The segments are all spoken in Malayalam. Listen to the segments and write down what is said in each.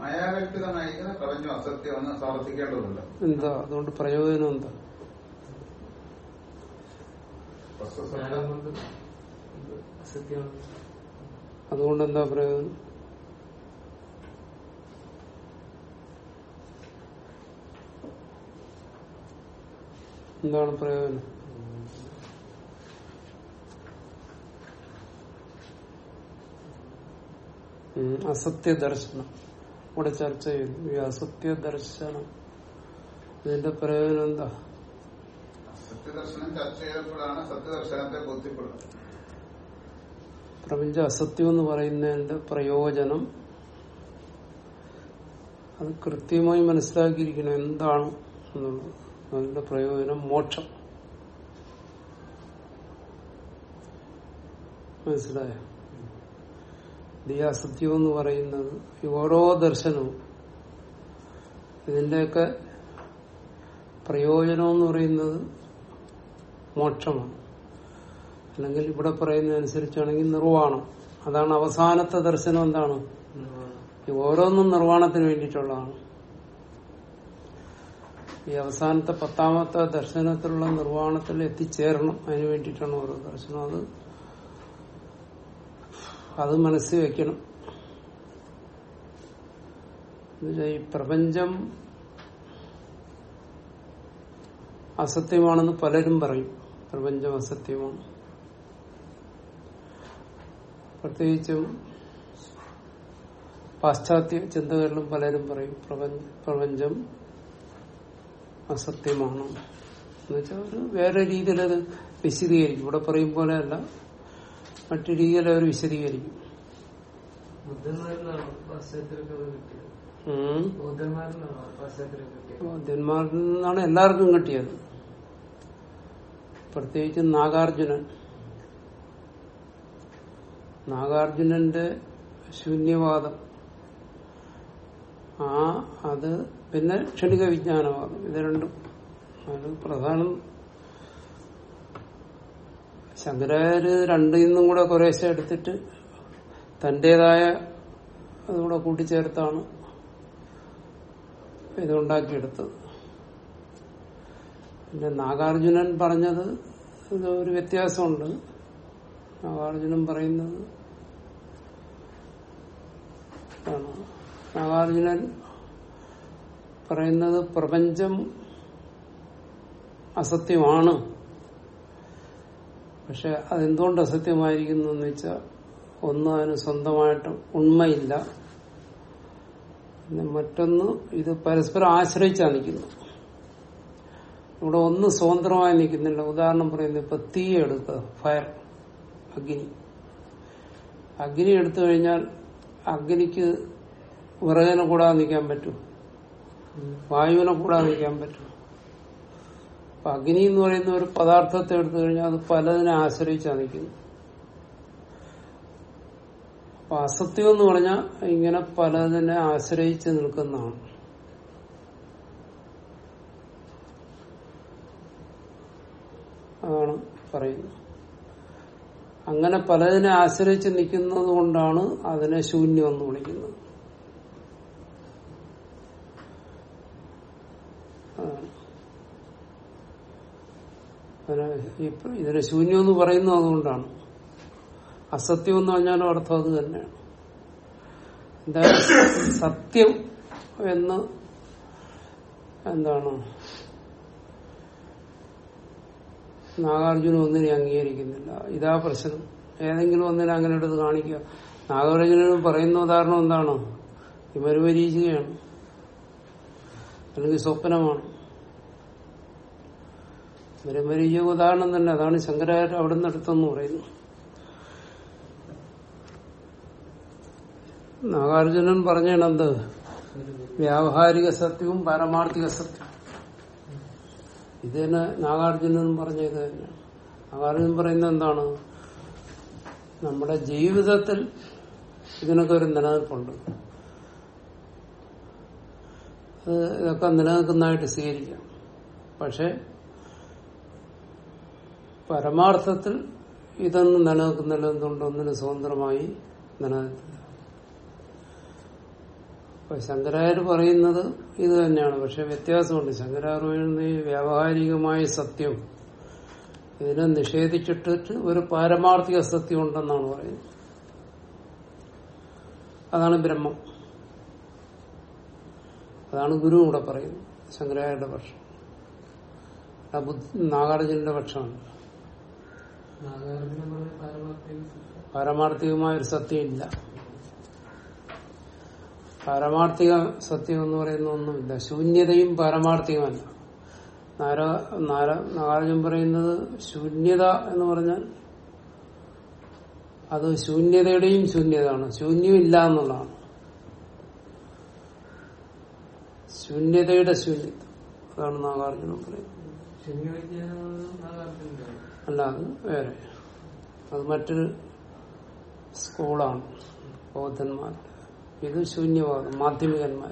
മായാകൽപിതമായിരിക്കുന്ന പ്രപഞ്ചം അസത്യമെന്ന് സമർത്ഥിക്കേണ്ടതുണ്ട് എന്താ അതുകൊണ്ട് പ്രയോജനം എന്താ വസ്തുസത്ത ജ്ഞാനം കൊണ്ട് ഇത് അസത്യമാണ് അതുകൊണ്ട് എന്താ പ്രയോജനം എന്താണ് പ്രയോജനം ഉം, അസത്യ ദർശനം ഇവിടെ ചർച്ച ചെയ്തു ഈ അസത്യ ദർശനം ഇതിന്റെ പ്രയോജനം എന്താ സത്യദർശനം ചർച്ച ചെയ്തപ്പോഴാണ് സത്യദർശനത്തെ ബോധ്യപ്പെടുന്നത് പ്രപഞ്ച അസത്യം എന്ന് പറയുന്നതിന്റെ പ്രയോജനം അത് കൃത്യമായി മനസ്സിലാക്കിയിരിക്കണം എന്താണ് എന്നുള്ളത് അതിന്റെ പ്രയോജനം മോക്ഷം മനസ്സിലായോ ഇത് ഈ അസത്യം എന്ന് പറയുന്നത് ഈ ഓരോ ദർശനവും ഇതിന്റെയൊക്കെ പ്രയോജനം എന്ന് പറയുന്നത് മോക്ഷമാണ് അല്ലെങ്കിൽ ഇവിടെ പറയുന്നതനുസരിച്ചാണെങ്കിൽ നിർവ്വാണം അതാണ് അവസാനത്തെ ദർശനം എന്താണ് ഈ ഓരോന്നും നിർവ്വാണത്തിന് വേണ്ടിയിട്ടുള്ളതാണ് ഈ അവസാനത്തെ പത്താമത്തെ ദർശനത്തിലുള്ള നിർവ്വാണത്തിൽ എത്തിച്ചേരണം അതിന് വേണ്ടിയിട്ടാണ് ഓരോ ദർശനം അത് അത് മനസ്സിൽ വെക്കണം എന്നുവെച്ചാൽ ഈ പ്രപഞ്ചം അസത്യമാണെന്ന് പലരും പറയും പ്രപഞ്ചം അസത്യമാണ് പ്രത്യേകിച്ചും പാശ്ചാത്യ ചിന്തകരിലും പലരും പറയും പ്രപഞ്ച പ്രപഞ്ചം അസത്യമാണ് എന്നുവെച്ചാൽ ഒരു വേറെ രീതിയിൽ അത് വിശദീകരിക്കും ഇവിടെ പറയും പോലെയല്ല മറ്റു രീതിയിൽ അവർ വിശദീകരിക്കും ബുദ്ധന്മാരിലാണോ പാശ്ചാത്യർക്ക് അത് കിട്ടിയത് ഉം. ബൗദ്ധന്മാരിലാണോ പാശ്ചാത്യർക്ക് കിട്ടിയത് ബൗദ്ധന്മാരിൽ നിന്നാണ് എല്ലാവർക്കും കിട്ടിയത് പ്രത്യേകിച്ച് നാഗാർജുനൻ നാഗാർജുനന്റെ ശൂന്യവാദം ആ അത് പിന്നെ ക്ഷണിക വിജ്ഞാനവാദം ഇത് രണ്ടും അത് പ്രധാനം ശങ്കരാചാര്യ രണ്ടിൽ നിന്നും കൂടെ കുറേശ്ശെ എടുത്തിട്ട് തന്റേതായ അതുകൂടെ കൂട്ടിച്ചേർത്താണ് ഇതുണ്ടാക്കിയെടുത്തത് പിന്നെ നാഗാർജുനൻ പറഞ്ഞത് ഇത് ഒരു വ്യത്യാസമുണ്ട് നാഗാർജുനൻ പറയുന്നത് ആണ്. നാഗാർജുനൻ പറയുന്നത് പ്രപഞ്ചം അസത്യമാണ് പക്ഷെ അതെന്തുകൊണ്ട് അസത്യമായിരിക്കുന്നു എന്ന് വെച്ചാൽ ഒന്ന് അതിന് സ്വന്തമായിട്ട് ഉണ്മയില്ല പിന്നെ മറ്റൊന്ന് ഇത് പരസ്പരം ആശ്രയിച്ചാണ് നിൽക്കുന്നത് ഇവിടെ ഒന്ന് സ്വതന്ത്രമായി നിൽക്കുന്നില്ല ഉദാഹരണം പറയുന്നത് ഇപ്പൊ തീ എടുക്കുക ഫയർ അഗ്നി അഗ്നി എടുത്തു കഴിഞ്ഞാൽ അഗ്നിക്ക് വിറകനെ കൂടാതെ നിൽക്കാൻ പറ്റും വായുവിനെ കൂടാതെ നിൽക്കാൻ പറ്റും അപ്പൊ അഗ്നി എന്ന് പറയുന്ന ഒരു പദാർത്ഥത്തെ എടുത്തു കഴിഞ്ഞാൽ അത് പലതിനെ ആശ്രയിച്ചാണ് നിൽക്കുന്നത് അപ്പൊ അസത്യം എന്ന് പറഞ്ഞാൽ ഇങ്ങനെ പലതിനെ ആശ്രയിച്ച് നിൽക്കുന്നതാണ് അതാണ് പറയുന്നത് അങ്ങനെ പലതിനെ ആശ്രയിച്ച് നിൽക്കുന്നത് കൊണ്ടാണ് അതിനെ ശൂന്യം എന്ന് വിളിക്കുന്നത് അതാണ്. അതിനെ ഈ ഇതിനെ ശൂന്യം എന്ന് പറയുന്നത് അതുകൊണ്ടാണ് അസത്യം എന്ന് പറഞ്ഞാലും അർത്ഥം അത് തന്നെയാണ് എന്തായാലും സത്യം എന്ന് എന്താണ് നാഗാർജുന ഒന്നിനെ അംഗീകരിക്കുന്നില്ല ഇതാ പ്രശ്നം ഏതെങ്കിലും ഒന്നിനെ അങ്ങനെ എടുത്ത് കാണിക്കുക നാഗാർജുനൻ പറയുന്ന ഉദാഹരണം എന്താണ് ഹിമരുപരീചികയാണ് അല്ലെങ്കിൽ സ്വപ്നമാണ് ഹിമരുപരീചിക ഉദാഹരണം തന്നെ അതാണ് ശങ്കരാചാര്യ അവിടെ നിന്ന് എടുത്തെന്ന് പറയുന്നു നാഗാർജുനൻ പറഞ്ഞത് വ്യാവഹാരിക സത്യവും പാരമാർത്ഥിക സത്യവും ഇത് തന്നെ നാഗാർജുനൻ പറഞ്ഞ ഇത് തന്നെയാണ് നാഗാർജുനൻ പറയുന്നത് എന്താണ് നമ്മുടെ ജീവിതത്തിൽ ഇതിനൊക്കെ ഒരു നിലനിൽപ്പുണ്ട് അത് ഇതൊക്കെ നിലനിൽക്കുന്നതായിട്ട് സ്വീകരിക്കാം പക്ഷെ പരമാർത്ഥത്തിൽ ഇതൊന്നും നിലനിൽക്കുന്നില്ല എന്തുകൊണ്ട് ഒന്നിന് സ്വതന്ത്രമായി നിലനിൽക്കില്ല അപ്പൊ ശങ്കരാചാര്യ പറയുന്നത് ഇത് തന്നെയാണ് പക്ഷെ വ്യത്യാസമുണ്ട് ശങ്കരാചാര്യ പറയുന്നത് ഈ വ്യാവഹാരികമായ സത്യം ഇതിനെ നിഷേധിച്ചിട്ടിട്ട് ഒരു പാരമാർത്ഥിക സത്യം ഉണ്ടെന്നാണ് പറയുന്നത് അതാണ് ബ്രഹ്മം അതാണ് ഗുരു ഇവിടെ പറയുന്നത് ശങ്കരാചാര്യരുടെ പക്ഷം ആ ബുദ്ധ- നാഗാർജുനന്റെ പക്ഷമാണ് നാഗാർജുന പറഞ്ഞ പാരമാർത്ഥിക സത്യം. പാരമാർത്ഥികമായ ഒരു സത്യം ഇല്ല പാരമാർത്ഥിക സത്യം എന്ന് പറയുന്ന ഒന്നുമില്ല ശൂന്യതയും പാരമാർത്ഥികമല്ല നാര നാര നാരായണൻ പറയുന്നത് ശൂന്യത എന്ന് പറഞ്ഞാൽ അത് ശൂന്യതയുടെയും ശൂന്യതാണ് ശൂന്യമില്ല എന്നുള്ളതാണ് ശൂന്യതയുടെ ശൂന്യത അതാണ് നാഗാർജുനൻ പറയുന്നത് ശൂന്യവിജ്ഞാനം നാഗാർജുനാണ് അല്ല അത് വേറെ അത് മറ്റൊരു സ്കൂളാണ് ബൗദ്ധന്മാർ ഇത് ശൂന്യവാദം മാധ്യമികന്മാർ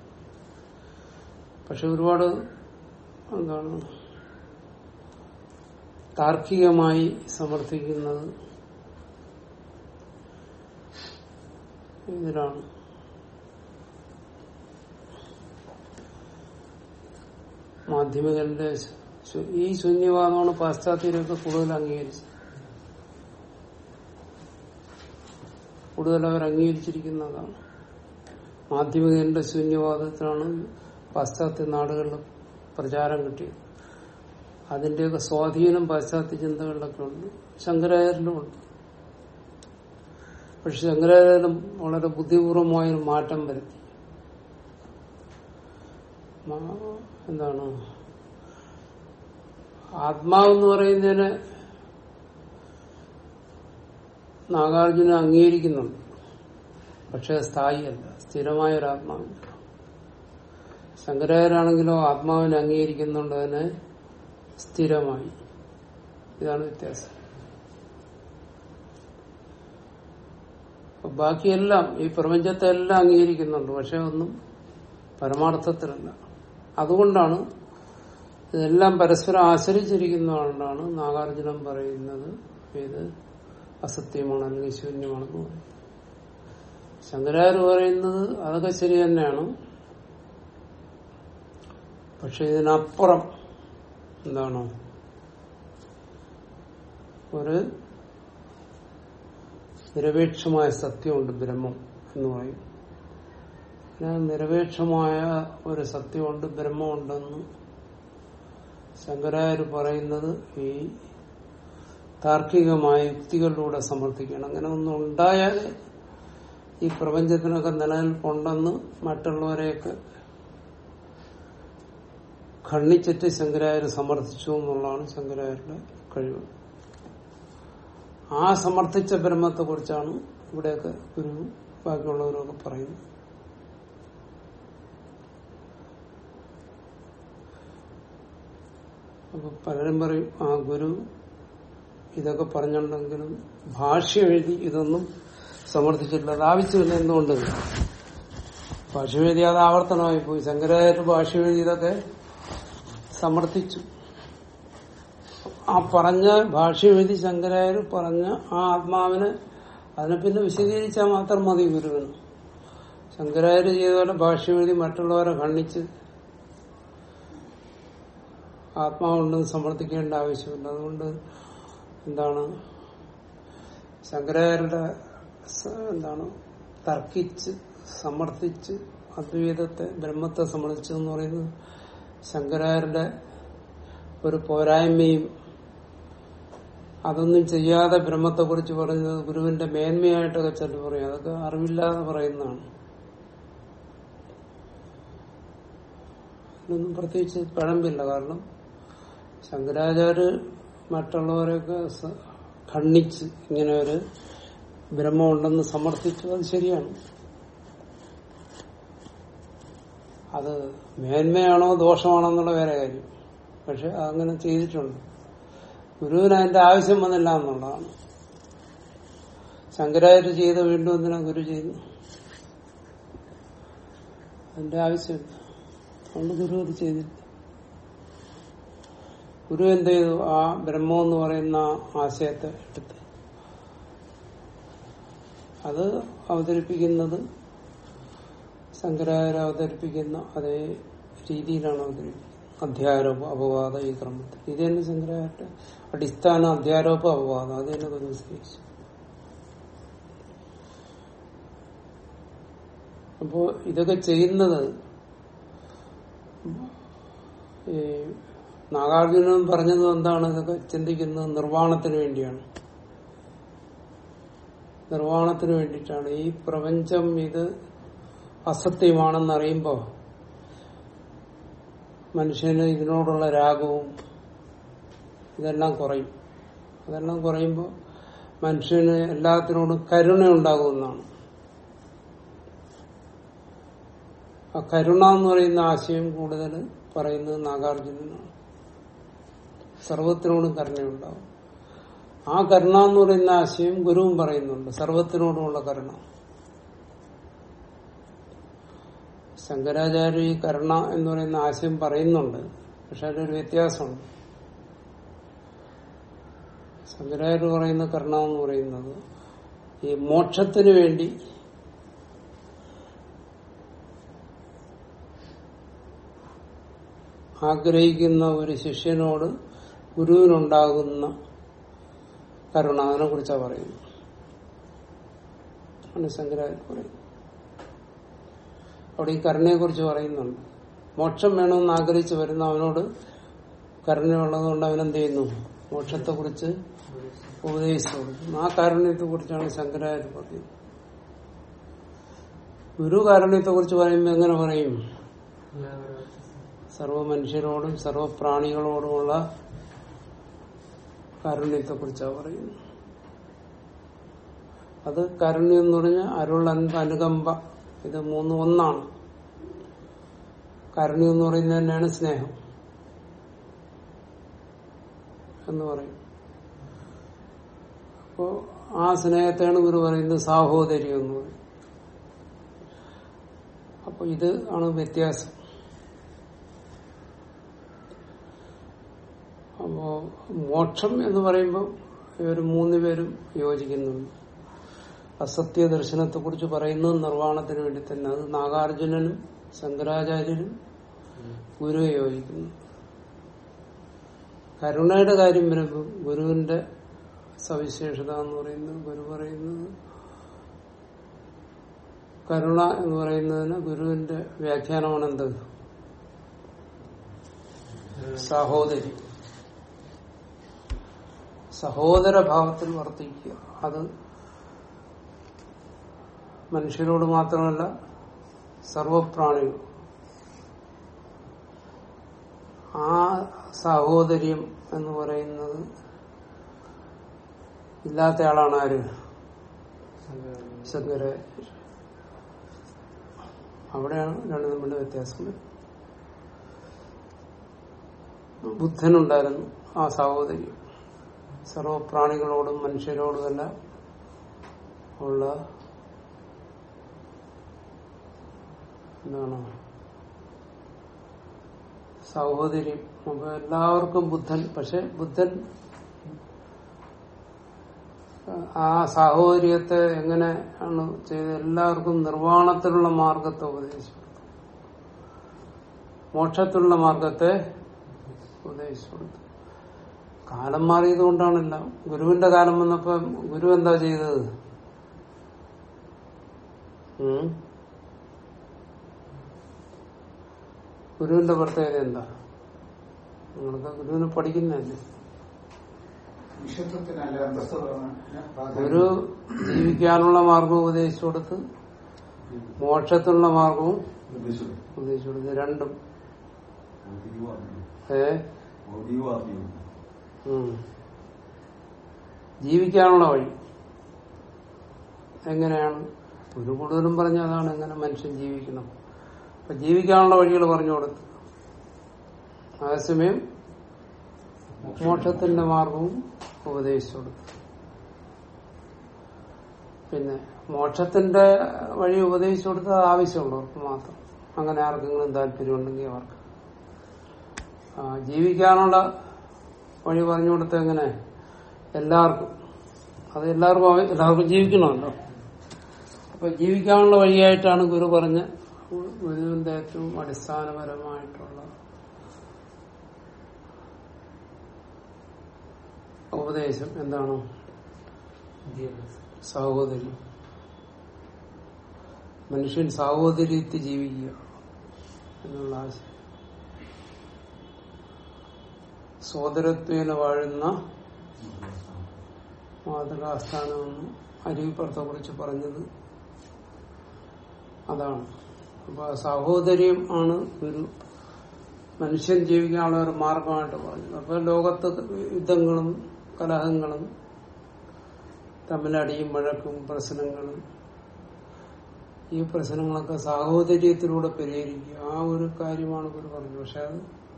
പക്ഷെ ഒരുപാട് എന്താണ് താർക്കികമായി സമർത്ഥിക്കുന്നത് ഇതിലാണ് മാധ്യമികന്റെ ശു- ഈ ശൂന്യവാദമാണ് പാശ്ചാത്യരൊക്കെ കൂടുതൽ അംഗീകരിച്ചത് കൂടുതൽ അവർ അംഗീകരിച്ചിരിക്കുന്നതാണ് മാധ്യമികന്റെ ശൂന്യവാദത്തിനാണ് പാശ്ചാത്യ നാടുകളിൽ പ്രചാരം കിട്ടിയത് അതിന്റെയൊക്കെ സ്വാധീനം പാശ്ചാത്യ ചിന്തകളിലൊക്കെ ഉണ്ട് ശങ്കരാചാര്യനും ഉണ്ട് പക്ഷെ ശങ്കരാചാര്യനും വളരെ ബുദ്ധിപൂർവമായ ഒരു മാറ്റം വരുത്തി മാ- എന്താണ് ആത്മാവെന്ന് പറയുന്നതിനെ നാഗാർജുന അംഗീകരിക്കുന്നുണ്ട് പക്ഷെ സ്ഥായിയല്ല സ്ഥിരമായ ഒരു ആത്മാവില്ല ശങ്കരാചാരാണെങ്കിലോ ആത്മാവിനെ അംഗീകരിക്കുന്നുണ്ട് അതിനെ സ്ഥിരമായി ഇതാണ് വ്യത്യാസം അപ്പൊ ബാക്കിയെല്ലാം ഈ പ്രപഞ്ചത്തെ എല്ലാം അംഗീകരിക്കുന്നുണ്ട് പക്ഷെ ഒന്നും പരമാർത്ഥത്തിലല്ല അതുകൊണ്ടാണ് ഇതെല്ലാം പരസ്പരം ആശ്രയിച്ചിരിക്കുന്നതുകൊണ്ടാണ് നാഗാർജുനൻ പറയുന്നത് ഇത് അസത്യമാണ് അല്ലെങ്കിൽ ശൂന്യമാണെന്ന് പറയുന്നത് ശങ്കരാചാര്യ പറയുന്നത് അതൊക്കെ ശരി തന്നെയാണ് പക്ഷെ ഇതിനപ്പുറം എന്താണ് ഒരു നിരപേക്ഷമായ സത്യമുണ്ട് ബ്രഹ്മം എന്ന് പറയും അങ്ങനെ നിരപേക്ഷമായ ഒരു സത്യമുണ്ട് ബ്രഹ്മമുണ്ടെന്ന് ശങ്കരാചാര്യ പറയുന്നത് ഈ താർക്കികമായ യുക്തികളിലൂടെ സമർത്ഥിക്കണം അങ്ങനെ ഒന്നും ഉണ്ടായാൽ ഈ പ്രപഞ്ചത്തിനൊക്കെ നിലനിൽപ്പുണ്ടെന്ന് മറ്റുള്ളവരെയൊക്കെ ഖണ്ഡിച്ചിട്ട് ശങ്കരാചാര്യ സമർത്ഥിച്ചു എന്നുള്ളതാണ് ശങ്കരാചാര്യരുടെ കഴിവ് ആ സമർത്ഥിച്ച ബ്രഹ്മത്തെ കുറിച്ചാണ് ഇവിടെയൊക്കെ ഗുരു ബാക്കിയുള്ളവരൊക്കെ പറയുന്നത് അപ്പൊ പലരും പറയും ആ ഗുരു ഇതൊക്കെ പറഞ്ഞിട്ടുണ്ടെങ്കിലും ഭാഷ്യം എഴുതി ഇതൊന്നും സമർത്ഥിച്ചിട്ടില്ല അത് ആവശ്യമില്ല എന്തുകൊണ്ട് ഭാഷ്യം എഴുതി അത് ആവർത്തനമായി പോയി ശങ്കരാചാര്യ ഭാഷ്യം എഴുതി ഇതൊക്കെ സമർത്ഥിച്ചു ആ പറഞ്ഞ ഭാഷ്യം എഴുതി ശങ്കരാചാര്യ പറഞ്ഞ ആ ആത്മാവിനെ അതിനെ പിന്നെ വിശദീകരിച്ചാൽ മാത്രം മതി ഗുരുവിന് ശങ്കരാചാര്യ ചെയ്ത പോലെ ഭാഷ്യം എഴുതി മറ്റുള്ളവരെ ഖണ്ഡിച്ച് ആത്മാവുണ്ടെന്ന് സമർത്ഥിക്കേണ്ട ആവശ്യമില്ല അതുകൊണ്ട് എന്താണ് ശങ്കരാചാര്യരുടെ സ- എന്താണ് തർക്കിച്ച് സമർത്ഥിച്ച് അദ്വൈതത്തെ ബ്രഹ്മത്തെ സമർത്ഥിച്ചു എന്ന് പറയുന്നത് ശങ്കരാചാര്യരുടെ ഒരു പോരായ്മയും അതൊന്നും ചെയ്യാതെ ബ്രഹ്മത്തെ കുറിച്ച് പറയുന്നത് ഗുരുവിന്റെ മേന്മയായിട്ടൊക്കെ ചിലർ പറയും അതൊക്കെ അറിവില്ലാതെ പറയുന്നതാണ് ഇതിനൊന്നും പ്രത്യേകിച്ച് പഴമ്പില്ല കാരണം ശങ്കരാചാര്യ മറ്റുള്ളവരെയൊക്കെ സ- ഖണ്ഡിച്ച് ഇങ്ങനെ ഒരു ബ്രഹ്മമുണ്ടെന്ന് സമർത്ഥിച്ചു അത് ശരിയാണ് അത് മേന്മയാണോ ദോഷമാണോ എന്നുള്ള വേറെ കാര്യം പക്ഷെ അതങ്ങനെ ചെയ്തിട്ടുണ്ട് ഗുരുവിന് അതിന്റെ ആവശ്യം വന്നില്ല എന്നുള്ളതാണ് ശങ്കരാചാര്യ ചെയ്ത വീണ്ടും എന്തിനാ ഗുരു ചെയ്യുന്നു അതിന്റെ ആവശ്യമില്ല അതുകൊണ്ട് ഗുരു അത് ചെയ്തില്ല ഗുരു എന്ത് ചെയ്തു ആ ബ്രഹ്മം എന്ന് പറയുന്ന ആശയത്തെ എടുത്ത് അത് അവതരിപ്പിക്കുന്നത് ശങ്കരാചാര്യ അവതരിപ്പിക്കുന്ന അതേ രീതിയിലാണ് അവതരിപ്പിക്കുന്നത് അധ്യാരോപ അപവാദം ഈ ക്രമത്തിൽ ഇത് തന്നെ ശങ്കരാചാര്യ അടിസ്ഥാന അധ്യാരോപ അപവാദം അത് തന്നെ ഗുരു സ്വീകരിച്ചു അപ്പോ ഇതൊക്കെ ചെയ്യുന്നത് ഈ നാഗാർജുനൻ പറഞ്ഞത് എന്താണ് ഇതൊക്കെ ചിന്തിക്കുന്നത് നിർവ്വാണത്തിന് വേണ്ടിയാണ് നിർവ്വാണത്തിന് വേണ്ടിയിട്ടാണ് ഈ പ്രപഞ്ചം ഇത് അസത്യമാണെന്നറിയുമ്പോൾ മനുഷ്യന് ഇതിനോടുള്ള രാഗവും ഇതെല്ലാം കുറയും അതെല്ലാം കുറയുമ്പോൾ മനുഷ്യന് എല്ലാത്തിനോടും കരുണ ഉണ്ടാകുമെന്നാണ് ആ കരുണ എന്ന് പറയുന്ന ആശയം കൂടുതൽ പറയുന്നത് നാഗാർജുനനാണ് സർവത്തിനോടും കരുണയുണ്ടാവും ആ കരുണ എന്ന് പറയുന്ന ആശയം ഗുരുവും പറയുന്നുണ്ട് സർവത്തിനോടുമുള്ള കരുണ ശങ്കരാചാര്യ ഈ കരുണ എന്ന് പറയുന്ന ആശയം പറയുന്നുണ്ട് പക്ഷെ അതിലൊരു വ്യത്യാസമുണ്ട് ശങ്കരാചാര്യ പറയുന്ന കരുണ എന്ന് പറയുന്നത് ഈ മോക്ഷത്തിന് വേണ്ടി ആഗ്രഹിക്കുന്ന ഒരു ശിഷ്യനോട് ഗുരുവിനുണ്ടാകുന്ന കരുണ അതിനെ കുറിച്ചാണ് പറയുന്നത് ആണ് ശങ്കരാചാര്യ പറയുന്നത് അവിടെ ഈ കരുണയെ കുറിച്ച് പറയുന്നുണ്ട് മോക്ഷം വേണമെന്ന് ആഗ്രഹിച്ച് വരുന്ന അവനോട് കരുണയുള്ളതുകൊണ്ട് അവനെന്ത് ചെയ്യുന്നു മോക്ഷത്തെ കുറിച്ച് ഉപദേശിച്ചു കൊടുക്കുന്നു ആ കാരുണ്യത്തെ കുറിച്ചാണ് ശങ്കരാചാര്യ പറയുന്നത് ഗുരു കാരുണ്യത്തെ കുറിച്ച് പറയുമ്പോൾ എങ്ങനെ പറയും എല്ലാവരും സർവ മനുഷ്യരോടും സർവ പ്രാണികളോടുമുള്ള കാരുണ്യത്തെ കുറിച്ചാണ് പറയുന്നത് അത് കാരുണ്യം എന്ന് പറഞ്ഞാൽ അരുൾ അൻപ അനുകമ്പ ഇത് മൂന്ന് ഒന്നാണ് കാരുണ്യം എന്ന് പറയുന്നത് തന്നെയാണ് സ്നേഹം എന്ന് പറയും അപ്പോ ആ സ്നേഹത്തെയാണ് ഗുരു പറയുന്നത് സാഹോദര്യം എന്ന് പറയും അപ്പൊ ഇത് ആണ് വ്യത്യാസം അപ്പോ മോക്ഷം എന്ന് പറയുമ്പോൾ ഇവർ മൂന്ന് പേരും യോജിക്കുന്നുണ്ട് അസത്യ ദർശനത്തെ കുറിച്ച് പറയുന്നത് നിർവ്വാണത്തിന് വേണ്ടി തന്നെ അത് നാഗാർജുനനും ശങ്കരാചാര്യനും ഗുരു യോജിക്കുന്നു കരുണയുടെ കാര്യം വരുമ്പോൾ ഗുരുവിന്റെ സവിശേഷത എന്ന് പറയുന്നത് ഗുരു പറയുന്നത് കരുണ എന്ന് പറയുന്നതിന് ഗുരുവിന്റെ വ്യാഖ്യാനമാണ് എന്ത് സഹോദരി സഹോദര ഭാവത്തിൽ വർത്തിക്കുക അത് മനുഷ്യരോട് മാത്രമല്ല സർവപ്രാണികൾ ആ സഹോദര്യം എന്ന് പറയുന്നത് ഇല്ലാത്ത ആളാണ് ആര് ശങ്കര അവിടെയാണ് രണ്ട് തമ്മിലുള്ള വ്യത്യാസം വരുന്നത്. ബുദ്ധനുണ്ടായിരുന്നു ആ സഹോദര്യം സർവപ്രാണികളോടും മനുഷ്യരോടുമെല്ലാം ഉള്ള എന്താണ് സഹോദര്യം അപ്പൊ എല്ലാവർക്കും ബുദ്ധൻ പക്ഷെ ബുദ്ധൻ ആ സാഹോദര്യത്തെ എങ്ങനെ ആണ് ചെയ്ത് എല്ലാവർക്കും നിർവ്വാണത്തിലുള്ള മാർഗത്തെ ഉപദേശിച്ചു കൊടുത്തു. മോക്ഷത്തിലുള്ള മാർഗത്തെ ഉപദേശിച്ചു കൊടുത്തു കാലം മാറിയത് കൊണ്ടാണല്ല ഗുരുവിന്റെ കാലം വന്നപ്പോ ഗുരു എന്താ ചെയ്തത് ഉം? ഗുരുവിന്റെ പ്രത്യേകത എന്താ നിങ്ങൾക്ക് ഗുരുവിനെ പഠിക്കുന്നതല്ലേ വിശുദ്ധത്തിനല്ല അന്തസ്സുകളാണ് ഗുരു ജീവിക്കാനുള്ള മാർഗവും ഉപദേശിച്ചു കൊടുത്ത് മോക്ഷത്തിനുള്ള മാർഗവും ഉപദേശിച്ചു കൊടുത്ത് രണ്ടും ഏ ഉം. ജീവിക്കാനുള്ള വഴി എങ്ങനെയാണ് ഒരു കൂടുതലും പറഞ്ഞ അതാണ് എങ്ങനെ മനുഷ്യൻ ജീവിക്കണം അപ്പൊ ജീവിക്കാനുള്ള വഴികൾ പറഞ്ഞു കൊടുത്തു അതേസമയം മോക്ഷത്തിന്റെ മാർഗവും ഉപദേശിച്ചു കൊടുത്തു പിന്നെ മോക്ഷത്തിന്റെ വഴി ഉപദേശിച്ചു കൊടുത്തത് ആവശ്യമുള്ളവർക്ക് മാത്രം അങ്ങനെ ആർക്കെങ്കിലും താല്പര്യമുണ്ടെങ്കിൽ അവർക്ക് ആ, ജീവിക്കാനുള്ള വഴി പറഞ്ഞു കൊടുത്ത എങ്ങനെ എല്ലാവർക്കും അത് എല്ലാവർക്കും ആവ- എല്ലാവർക്കും ജീവിക്കണമല്ലോ അപ്പൊ ജീവിക്കാനുള്ള വഴിയായിട്ടാണ് ഗുരു പറഞ്ഞ ഗുരുവിന്റെ ഏറ്റവും അടിസ്ഥാനപരമായിട്ടുള്ള ഉപദേശം എന്താണ് വിദ്യാഭ്യാസം സാഹോദര്യം മനുഷ്യൻ സാഹോദര്യത്തിൽ ജീവിക്കുക എന്നുള്ള ആശയം സോദരത്വേന വാഴുന്ന മാതൃകാസ്ഥാനമെന്ന് അരിവിപ്പുറത്തെ കുറിച്ച് പറഞ്ഞത് അതാണ് അപ്പൊ ആ സാഹോദര്യം ആണ് ഒരു മനുഷ്യൻ ജീവിക്കാനുള്ള ഒരു മാർഗമായിട്ട് പറഞ്ഞത് അപ്പൊ ലോകത്ത് യുദ്ധങ്ങളും കലഹങ്ങളും തമ്മിലടിയും വഴക്കും പ്രശ്നങ്ങളും ഈ പ്രശ്നങ്ങളൊക്കെ സാഹോദര്യത്തിലൂടെ പരിഹരിക്കുക ആ ഒരു കാര്യമാണ് ഗുരു പറഞ്ഞത് പക്ഷെ അത്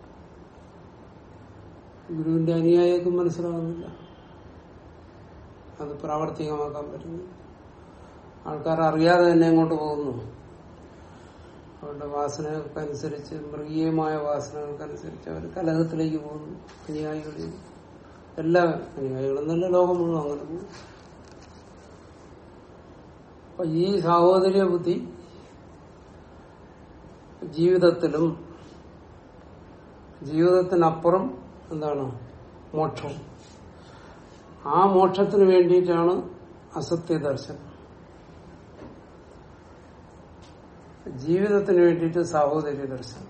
ഗുരുവിന്റെ അനുയായിക്ക് മനസ്സിലാകുന്നില്ല അത് പ്രാവർത്തികമാക്കാൻ പറ്റുന്നു ആൾക്കാർ അറിയാതെ തന്നെ അങ്ങോട്ട് പോകുന്നു അവരുടെ വാസനകൾക്കനുസരിച്ച് മൃഗീയമായ വാസനകൾക്കനുസരിച്ച് അവർ കലഹത്തിലേക്ക് പോകുന്നു അനുയായികളിൽ എല്ലാ അനുയായികളും നല്ല ലോകം മുഴുവൻ അങ്ങനെ പോകും അപ്പൊ ഈ സാഹോദര്യ ബുദ്ധി ജീവിതത്തിലും ജീവിതത്തിനപ്പുറം എന്താണ് മോക്ഷം ആ മോക്ഷത്തിന് വേണ്ടിയിട്ടാണ് അസത്യ ദർശനം ജീവിതത്തിന് വേണ്ടിയിട്ട് സാഹോദര്യ ദർശനം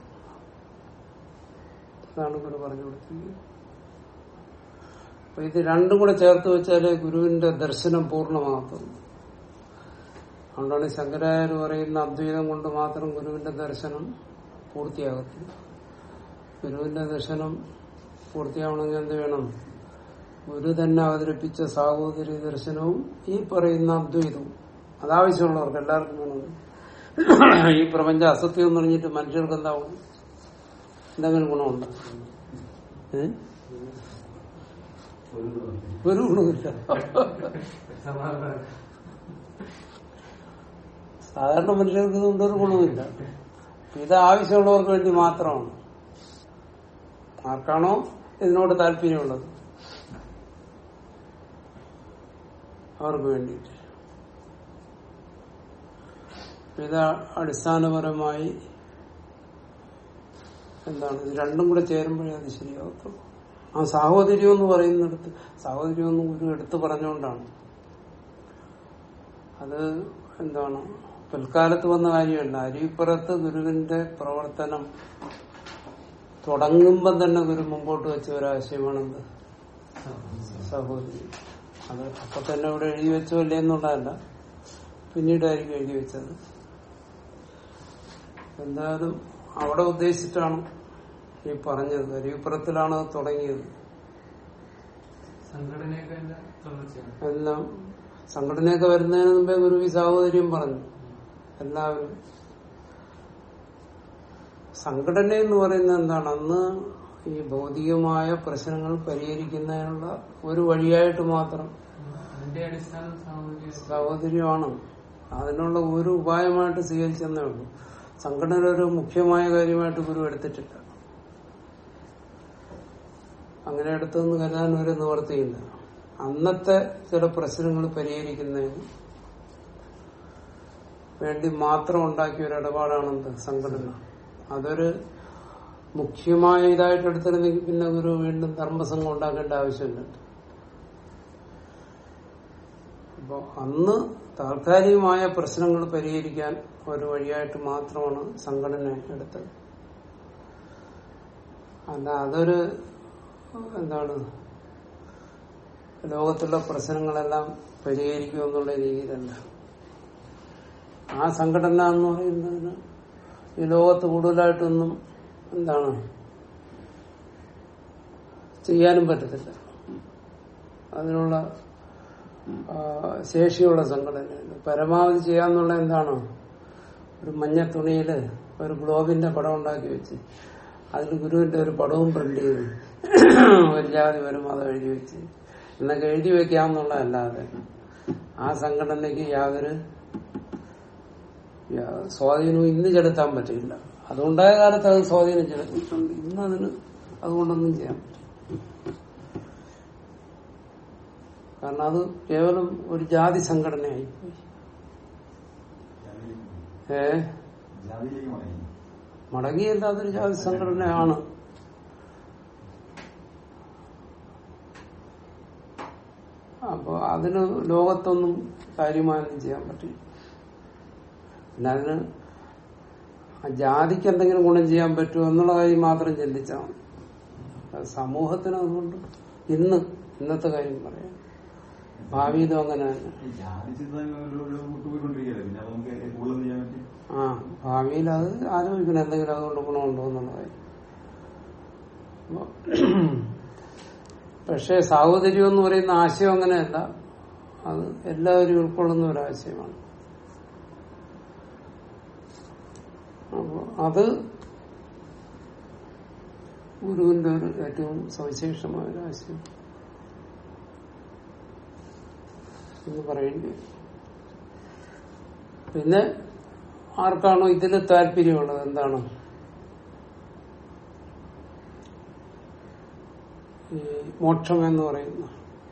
അതാണ് ഗുരു പറഞ്ഞു കൊടുത്തിരിക്കുന്നത് അപ്പൊ ഇത് രണ്ടും കൂടെ ചേർത്ത് വെച്ചാലേ ഗുരുവിന്റെ ദർശനം പൂർണ്ണമാകത്തുള്ളൂ അതുകൊണ്ടാണ് ശങ്കരാചാര്യ പറയുന്ന അദ്വൈതം കൊണ്ട് മാത്രം ഗുരുവിന്റെ ദർശനം പൂർത്തിയാകത്തില്ല ഗുരുവിന്റെ ദർശനം പൂർത്തിയാവണമെങ്കിൽ എന്ത് വേണം ഗുരു തന്നെ അവതരിപ്പിച്ച സാഹോദര്യ ദർശനവും ഈ പറയുന്ന അദ്വൈതവും അതാവശ്യമുള്ളവർക്ക് എല്ലാവർക്കും വേണം ഈ പ്രപഞ്ച അസത്യം എന്ന് പറഞ്ഞിട്ട് മനുഷ്യർക്ക് എന്താവും എന്തെങ്കിലും ഗുണമുണ്ടോ ഏ? ഒരു ഗുണമില്ല സമാധാനം സാധാരണ മനുഷ്യർക്ക് ഇതുകൊണ്ട് ഒരു ഗുണമില്ല ഇത് ആവശ്യമുള്ളവർക്ക് വേണ്ടി മാത്രമാണ് ആർക്കാണോ ഇതിനോട് താല്പര്യമുള്ളത് അവർക്ക് വേണ്ടിയിട്ട് ഇത് അടിസ്ഥാനപരമായി എന്താണ് ഇത് രണ്ടും കൂടെ ചേരുമ്പോഴേ അത് ശരിയാകത്തുള്ളൂ ആ സാഹോദര്യം എന്ന് പറയുന്നിടത്ത് സാഹോദര്യം എന്ന് ഗുരു എടുത്തു പറഞ്ഞുകൊണ്ടാണ് അത് എന്താണ് പിൽക്കാലത്ത് വന്ന കാര്യമല്ല അരിപ്പുറത്ത് ഗുരുവിന്റെ പ്രവർത്തനം തുടങ്ങുമ്പം തന്നെ ഗുരു മുമ്പോട്ട് വെച്ച ഒരാശയമാണെന്ത് സഹോദരി അത് അപ്പൊ തന്നെ ഇവിടെ എഴുതി വെച്ചോ ഇല്ലേ എന്നുള്ളതല്ല പിന്നീടായിരിക്കും എഴുതി വെച്ചത് എന്തായാലും അവിടെ ഉദ്ദേശിച്ചിട്ടാണ് ഈ പറഞ്ഞത് അരിപ്പുറത്തിലാണ് അത് തുടങ്ങിയത് സംഘടനയൊക്കെ എന്റെ തുടർച്ചയാണ് എല്ലാം സംഘടനയൊക്കെ വരുന്നതിന് മുമ്പേ ഗുരു ഈ സാഹോദര്യം പറഞ്ഞു എല്ലാവരും സംഘടന എന്ന് പറയുന്നത് എന്താണ് അന്ന് ഈ ഭൗതികമായ പ്രശ്നങ്ങൾ പരിഹരിക്കുന്നതിനുള്ള ഒരു വഴിയായിട്ട് മാത്രം അതിന്റെ അടിസ്ഥാനം സാമൂഹിക സാഹോദര്യമാണ് അതിനുള്ള ഒരു ഉപായമായിട്ട് സ്വീകരിച്ചെന്നേ ഉള്ളൂ സംഘടന ഒരു മുഖ്യമായ കാര്യമായിട്ട് ഗുരു എടുത്തിട്ടില്ല അങ്ങനെ എടുത്തെന്ന് കരുതാൻ ഒരു നിവർത്തിയില്ല അന്നത്തെ ചില പ്രശ്നങ്ങൾ പരിഹരിക്കുന്നതിന് വേണ്ടി മാത്രം ഉണ്ടാക്കിയ ഒരു ഇടപാടാണെന്ത് സംഘടന അതൊരു മുഖ്യമായ ഇതായിട്ട് എടുത്തിരുന്നെങ്കിൽ പിന്നെ ഗുരു വീണ്ടും ധർമ്മസംഘം ഉണ്ടാക്കേണ്ട ആവശ്യമില്ല അപ്പോ അന്ന് താൽക്കാലികമായ പ്രശ്നങ്ങൾ പരിഹരിക്കാൻ ഒരു വഴിയായിട്ട് മാത്രമാണ് സംഘടന എടുത്തത് അല്ല അതൊരു എന്താണ് ലോകത്തുള്ള പ്രശ്നങ്ങളെല്ലാം പരിഹരിക്കും എന്നുള്ള രീതിയിലല്ല ആ സംഘടന എന്ന് പറയുന്നതിന് ഈ ലോകത്ത് കൂടുതലായിട്ടൊന്നും എന്താണ് ചെയ്യാനും പറ്റത്തില്ല അതിനുള്ള ആ, ശേഷിയുള്ള സംഘടനയാണ് പരമാവധി ചെയ്യാന്നുള്ള എന്താണ് ഒരു മഞ്ഞ തുണിയില് ഒരു ഗ്ലോബിന്റെ പടം ഉണ്ടാക്കി വെച്ച് അതിൽ ഗുരുവിന്റെ ഒരു പടവും പ്രിന്റ് ചെയ്ത് ഒരു ജാതി ഒരു മതം എഴുതി വെച്ച് എന്നൊക്കെ എഴുതി വെക്കാമെന്നുള്ളതല്ലാതെ ആ സംഘടനയ്ക്ക് യാതൊരു യാ- സ്വാധീനവും ഇന്ന് ചെലുത്താൻ പറ്റില്ല അതുണ്ടായ കാലത്ത് അത് സ്വാധീനം ചെലുത്തിയിട്ടുണ്ട് ഇന്ന് അതിന് അതുകൊണ്ടൊന്നും ചെയ്യാൻ പറ്റില്ല കാരണം അത് കേവലം ഒരു ജാതി സംഘടനയായി പോയി ഏ ജാതിയിലേക്ക് മടങ്ങി മടങ്ങിയല്ല അതൊരു ജാതി സംഘടനയാണ് അപ്പൊ അതിന് ലോകത്തൊന്നും കാര്യമായൊന്നും ചെയ്യാൻ പറ്റില്ല പിന്നെ അതിന് ആ ജാതിക്ക് എന്തെങ്കിലും ഗുണം ചെയ്യാൻ പറ്റുമോ എന്നുള്ള കാര്യം മാത്രം ചിന്തിച്ചാൽ മതി അത് സമൂഹത്തിന് അതുകൊണ്ട് ഇന്ന് ഇന്നത്തെ കാര്യം പറയാം ഭാവിയിലും അങ്ങനെ തന്നെ ഈ ജാതി ചിന്തകളിലൂടെ വിട്ടുപോയിക്കൊണ്ടിരിക്കുകയല്ലേ പിന്നെ അത് നമുക്ക് കൂടുതൽ ചെയ്യാൻ പറ്റും ആ ഭാവിയിൽ അത് ആലോചിക്കണം എന്തെങ്കിലും അതുകൊണ്ട് ഗുണമുണ്ടോ എന്നുള്ള കാര്യം അപ്പൊ പക്ഷേ സാഹോദര്യം എന്ന് പറയുന്ന ആശയം അങ്ങനെയല്ല അത് എല്ലാവരും ഉൾക്കൊള്ളുന്ന ഒരു ആശയമാണ് അപ്പൊ അത് ഗുരുവിന്റെ ഒരു ഏറ്റവും സവിശേഷമായ ഒരു ആശയം എന്ന് പറയേണ്ടി വരും. പിന്നെ ആർക്കാണോ ഇതിൽ താല്പര്യമുള്ളത് എന്താണ് ഈ മോക്ഷം എന്ന് പറയുന്ന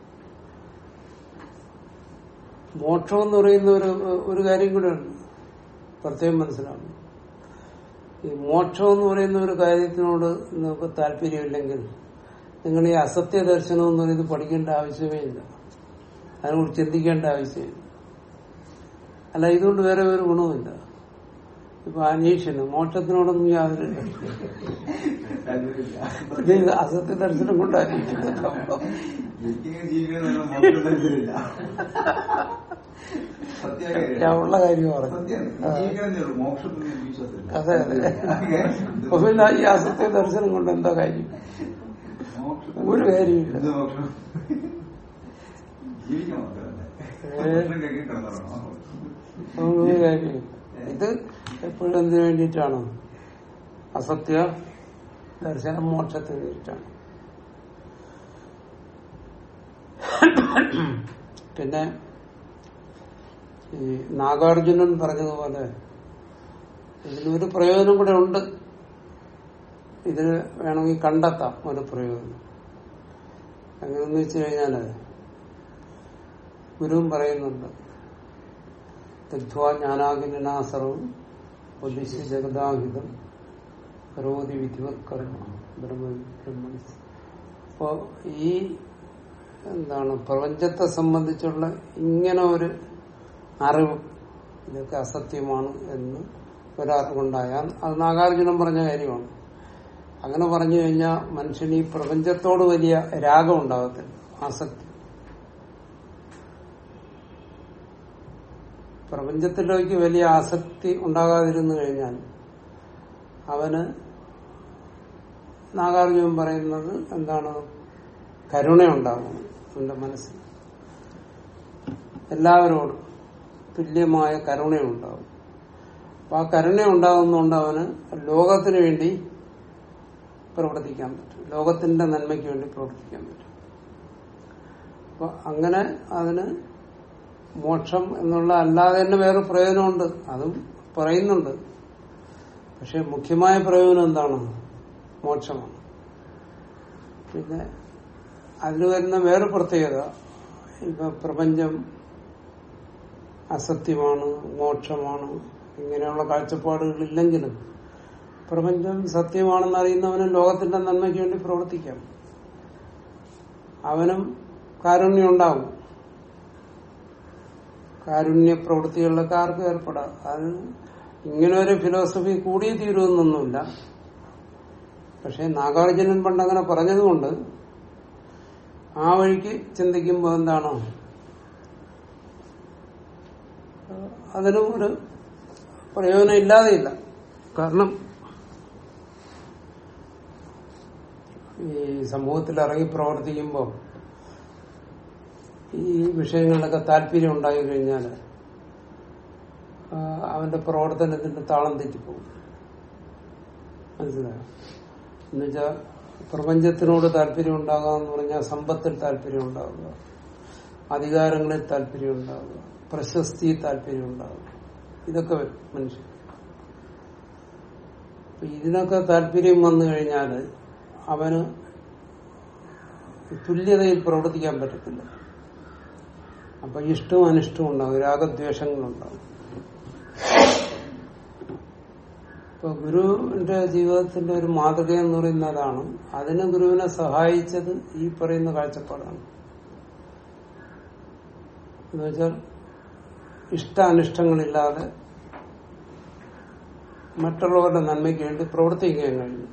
മോക്ഷം എന്ന് പറയുന്ന ഒരു ഒരു കാര്യം കൂടെ ഉണ്ട് പ്രത്യേകം മനസ്സിലാക്കണം ഈ മോക്ഷം എന്ന് പറയുന്ന ഒരു കാര്യത്തിനോട് നിങ്ങൾക്ക് താല്പര്യമില്ലെങ്കിൽ നിങ്ങൾ ഈ അസത്യ ദർശനം എന്ന് പറയുന്നത് പഠിക്കേണ്ട ആവശ്യമേ ഇല്ല അതിനെക്കുറിച്ച് ചിന്തിക്കേണ്ട ആവശ്യമില്ല അല്ല ഇതുകൊണ്ട് വേറെ ഒരു ഗുണവുമില്ല ഇപ്പൊ അനീഷന് മോക്ഷത്തിനോടൊന്നും യാതൊരു താല്പര്യമില്ല. ഇത് അസത്യ ദർശനം കൊണ്ട് അനീഷന് എനിക്കിങ്ങനെ ജീവിക്കണമെന്ന് മോശം താല്പര്യമില്ല. സത്യമായ ഞാൻ ഉള്ള കാര്യം പറഞ്ഞു സത്യം. ജീവിക്കണമെന്നേ ഉള്ളൂ. മോക്ഷത്തിൽ എനിക്ക് വിശ്വാസമില്ല. അതെ അതെ അപ്പൊ പിന്നെ ഈ അസത്യ ദർശനം കൊണ്ട് എന്താ കാര്യം മോക്ഷത്തിൽ- ഒരു കാര്യമില്ല. എന്ത് മോക്ഷം? ജീവിക്കണം അത്രതന്നെ. ഭക്ഷണം കഴിക്കി കിടന്നുറങ്ങണം. ഒരു കാര്യമില്ല ഇത് എപ്പോഴും എന്തിനു വേണ്ടിയിട്ടാണ് അസത്യ ദർശനം മോക്ഷത്തിന് വേണ്ടിയിട്ടാണ് പിന്നെ ഈ നാഗാർജുനൻ പറഞ്ഞതുപോലെ ഇതിനൊരു പ്രയോജനം കൂടെ ഉണ്ട് ഇതിന് വേണമെങ്കിൽ കണ്ടെത്താം ഒരു പ്രയോജനം എങ്ങനെയെന്ന് വെച്ച് കഴിഞ്ഞാല് ഗുരുവും പറയുന്നുണ്ട് തദ്ധ്വാ ജ്ഞാനാഗ്നാസറവും ഉദ്ദേശ ജഗദാഹിതം കരോതി വിധിവത്കർമ്മ ബ്രഹ്മ ബ്രഹ്മണി അപ്പോ ഈ എന്താണ് പ്രപഞ്ചത്തെ സംബന്ധിച്ചുള്ള ഇങ്ങനെ ഒരു അറിവ് ഇതൊക്കെ അസത്യമാണ് എന്ന് ഒരാൾക്കുണ്ടായാൽ അത് നാഗാർജുനൻ പറഞ്ഞ കാര്യമാണ് അങ്ങനെ പറഞ്ഞു കഴിഞ്ഞാൽ മനുഷ്യന് ഈ പ്രപഞ്ചത്തോട് വലിയ രാഗം ഉണ്ടാകത്തില്ല ആസക്തി പ്രപഞ്ചത്തിലേക്ക് വലിയ ആസക്തി ഉണ്ടാകാതിരുന്നു കഴിഞ്ഞാൽ അവന് നാഗാർജുനൻ പറയുന്നത് എന്താണ് കരുണയുണ്ടാകും അവന്റെ മനസ്സിൽ എല്ലാവരോടും തുല്യമായ കരുണയുണ്ടാകും അപ്പൊ ആ കരുണ ഉണ്ടാകുന്നതുകൊണ്ട് അവന് ലോകത്തിന് വേണ്ടി പ്രവർത്തിക്കാൻ പറ്റും ലോകത്തിന്റെ നന്മയ്ക്ക് വേണ്ടി പ്രവർത്തിക്കാൻ പറ്റും അപ്പൊ അങ്ങനെ അതിന് മോക്ഷം എന്നുള്ള അല്ലാതെ തന്നെ വേറെ പ്രയോജനമുണ്ട് അതും പറയുന്നുണ്ട് പക്ഷെ മുഖ്യമായ പ്രയോജനം എന്താണ് മോക്ഷമാണ് പിന്നെ അതിൽ വരുന്ന വേറെ പ്രത്യേകത ഇപ്പൊ പ്രപഞ്ചം അസത്യമാണ് മോക്ഷമാണ് ഇങ്ങനെയുള്ള കാഴ്ചപ്പാടുകളില്ലെങ്കിലും പ്രപഞ്ചം സത്യമാണെന്ന് അറിയുന്നവനും ലോകത്തിന്റെ നന്മയ്ക്ക് വേണ്ടി പ്രവർത്തിക്കാം അവനും കാരുണ്യം ഉണ്ടാവും കാരുണ്യ പ്രവൃത്തികളിലൊക്കെ ആർക്കും ഏർപ്പെടാം അത് ഇങ്ങനെ ഒരു ഫിലോസഫി കൂടിയേ തീരുമെന്നൊന്നുമില്ല പക്ഷെ നാഗാർജുനൻ പണ്ട് അങ്ങനെ പറഞ്ഞതുകൊണ്ട് ആ വഴിക്ക് ചിന്തിക്കുമ്പോൾ എന്താണോ അതിനും ഒരു പ്രയോജനം ഇല്ലാതെയില്ല കാരണം ഈ സമൂഹത്തിൽ ഇറങ്ങി പ്രവർത്തിക്കുമ്പോൾ ഈ വിഷയങ്ങളിലൊക്കെ താല്പര്യം ഉണ്ടായി കഴിഞ്ഞാൽ അവന്റെ പ്രവർത്തനത്തിന്റെ താളം തെറ്റിപ്പോകും മനസ്സിലായോ എന്നുവെച്ചാൽ പ്രപഞ്ചത്തിനോട് താല്പര്യം ഉണ്ടാകുക എന്ന് പറഞ്ഞാൽ സമ്പത്തിൽ താല്പര്യം ഉണ്ടാകുക അധികാരങ്ങളിൽ താല്പര്യം ഉണ്ടാകുക പ്രശസ്തി താല്പര്യം ഉണ്ടാകുക ഇതൊക്കെ വരും മനുഷ്യൻ അപ്പൊ ഇതിനൊക്കെ താല്പര്യം വന്നു കഴിഞ്ഞാൽ അവന് തുല്യതയിൽ പ്രവർത്തിക്കാൻ പറ്റത്തില്ല അപ്പൊ ഇഷ്ടവും അനിഷ്ടവും ഉണ്ടാകും രാഗദ്വേഷങ്ങളുണ്ടാകും ഇപ്പൊ ഗുരുവിന്റെ ജീവിതത്തിന്റെ ഒരു മാതൃക എന്ന് പറയുന്നതാണ് അതിന് ഗുരുവിനെ സഹായിച്ചത് ഈ പറയുന്ന കാഴ്ചപ്പാടാണ് എന്ന് വെച്ചാൽ ഇഷ്ടാനിഷ്ടങ്ങളില്ലാതെ മറ്റുള്ളവരുടെ നന്മയ്ക്ക് വേണ്ടി പ്രവർത്തിക്കാൻ കഴിഞ്ഞു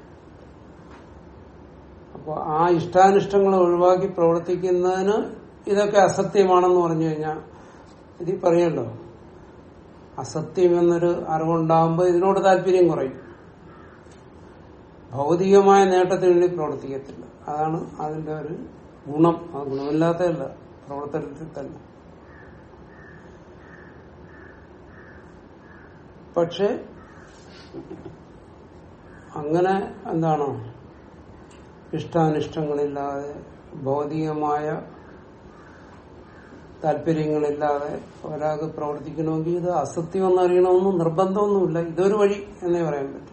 അപ്പോൾ ആ ഇഷ്ടാനിഷ്ടങ്ങൾ ഒഴിവാക്കി പ്രവർത്തിക്കുന്നതിന് ഇതൊക്കെ അസത്യമാണെന്ന് പറഞ്ഞു കഴിഞ്ഞാൽ ഇത് പറയല്ലോ അസത്യം എന്നൊരു അറിവുണ്ടാകുമ്പോൾ ഇതിനോട് താല്പര്യം കുറയും ഭൗതികമായ നേട്ടത്തിന് വേണ്ടി പ്രവർത്തിക്കത്തില്ല അതാണ് അതിന്റെ ഒരു ഗുണം ആ ഗുണമില്ലാത്തതല്ല പ്രവർത്തനത്തിൽ തന്നെ പക്ഷെ അങ്ങനെ എന്താണ് ഇഷ്ടാനിഷ്ടങ്ങളില്ലാതെ ഭൗതികമായ താല്പര്യങ്ങളില്ലാതെ ഒരാൾക്ക് പ്രവർത്തിക്കണമെങ്കിൽ ഇത് അസത്യം എന്നറിയണമെന്നും നിർബന്ധമൊന്നുമില്ല ഇതൊരു വഴി എന്നേ പറയാൻ പറ്റും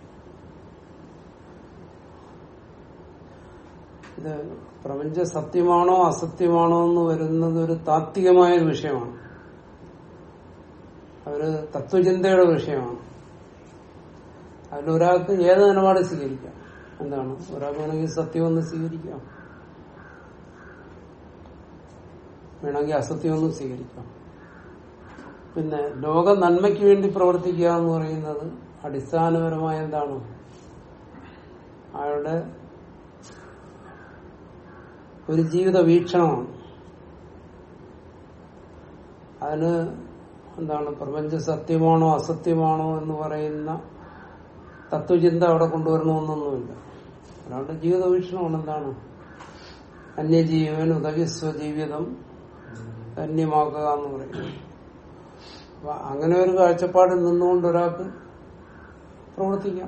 ഇത് പ്രപഞ്ച സത്യമാണോ അസത്യമാണോ എന്ന് വരുന്നത് ഒരു താത്വികമായ ഒരു വിഷയമാണ് അതൊരു തത്വചിന്തയുടെ വിഷയമാണ് അതിലൊരാൾക്ക് ഏത് നിലപാട് സ്വീകരിക്കാം എന്താണ് ഒരാൾക്ക് വേണമെങ്കിൽ സത്യമൊന്ന് സ്വീകരിക്കാം വേണമെങ്കിൽ അസത്യമൊന്നും സ്വീകരിക്കാം പിന്നെ ലോക നന്മയ്ക്ക് വേണ്ടി പ്രവർത്തിക്കുക എന്ന് പറയുന്നത് അടിസ്ഥാനപരമായ എന്താണ് അയാളുടെ ഒരു ജീവിത വീക്ഷണമാണ് അതിന് എന്താണ് പ്രപഞ്ച സത്യമാണോ അസത്യമാണോ എന്ന് പറയുന്ന തത്വചിന്ത അവിടെ കൊണ്ടുവരണമെന്നൊന്നുമില്ല ഒരാളുടെ ജീവിത വീക്ഷണമാണ് എന്താണ് അന്യജീവൻ ഉദകി സ്വജീവിതം ധന്യമാക്കുക എന്ന് പറയും അപ്പൊ അങ്ങനെ ഒരു കാഴ്ചപ്പാടിൽ നിന്നുകൊണ്ട് ഒരാൾക്ക് പ്രവർത്തിക്കാം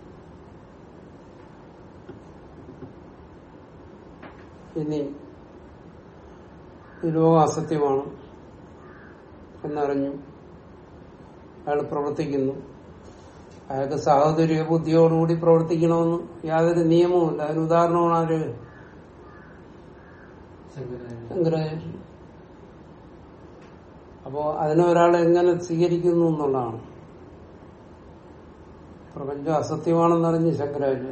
ഇനി ഈ ലോകം അസത്യമാണ് എന്നറിഞ്ഞു അയാൾ പ്രവർത്തിക്കുന്നു അയാൾക്ക് സാഹോദര്യ ബുദ്ധിയോടുകൂടി പ്രവർത്തിക്കണമെന്ന് യാതൊരു നിയമവുമില്ല അതിന് ഉദാഹരണമാണ് ആര് ശങ്കരാചാര്യ ശങ്കരാചാര്യ അപ്പോ അതിനെ ഒരാൾ എങ്ങനെ സ്വീകരിക്കുന്നു എന്നുള്ളതാണ് പ്രപഞ്ചം അസത്യമാണെന്നറിഞ്ഞ് ശങ്കരാചാര്യ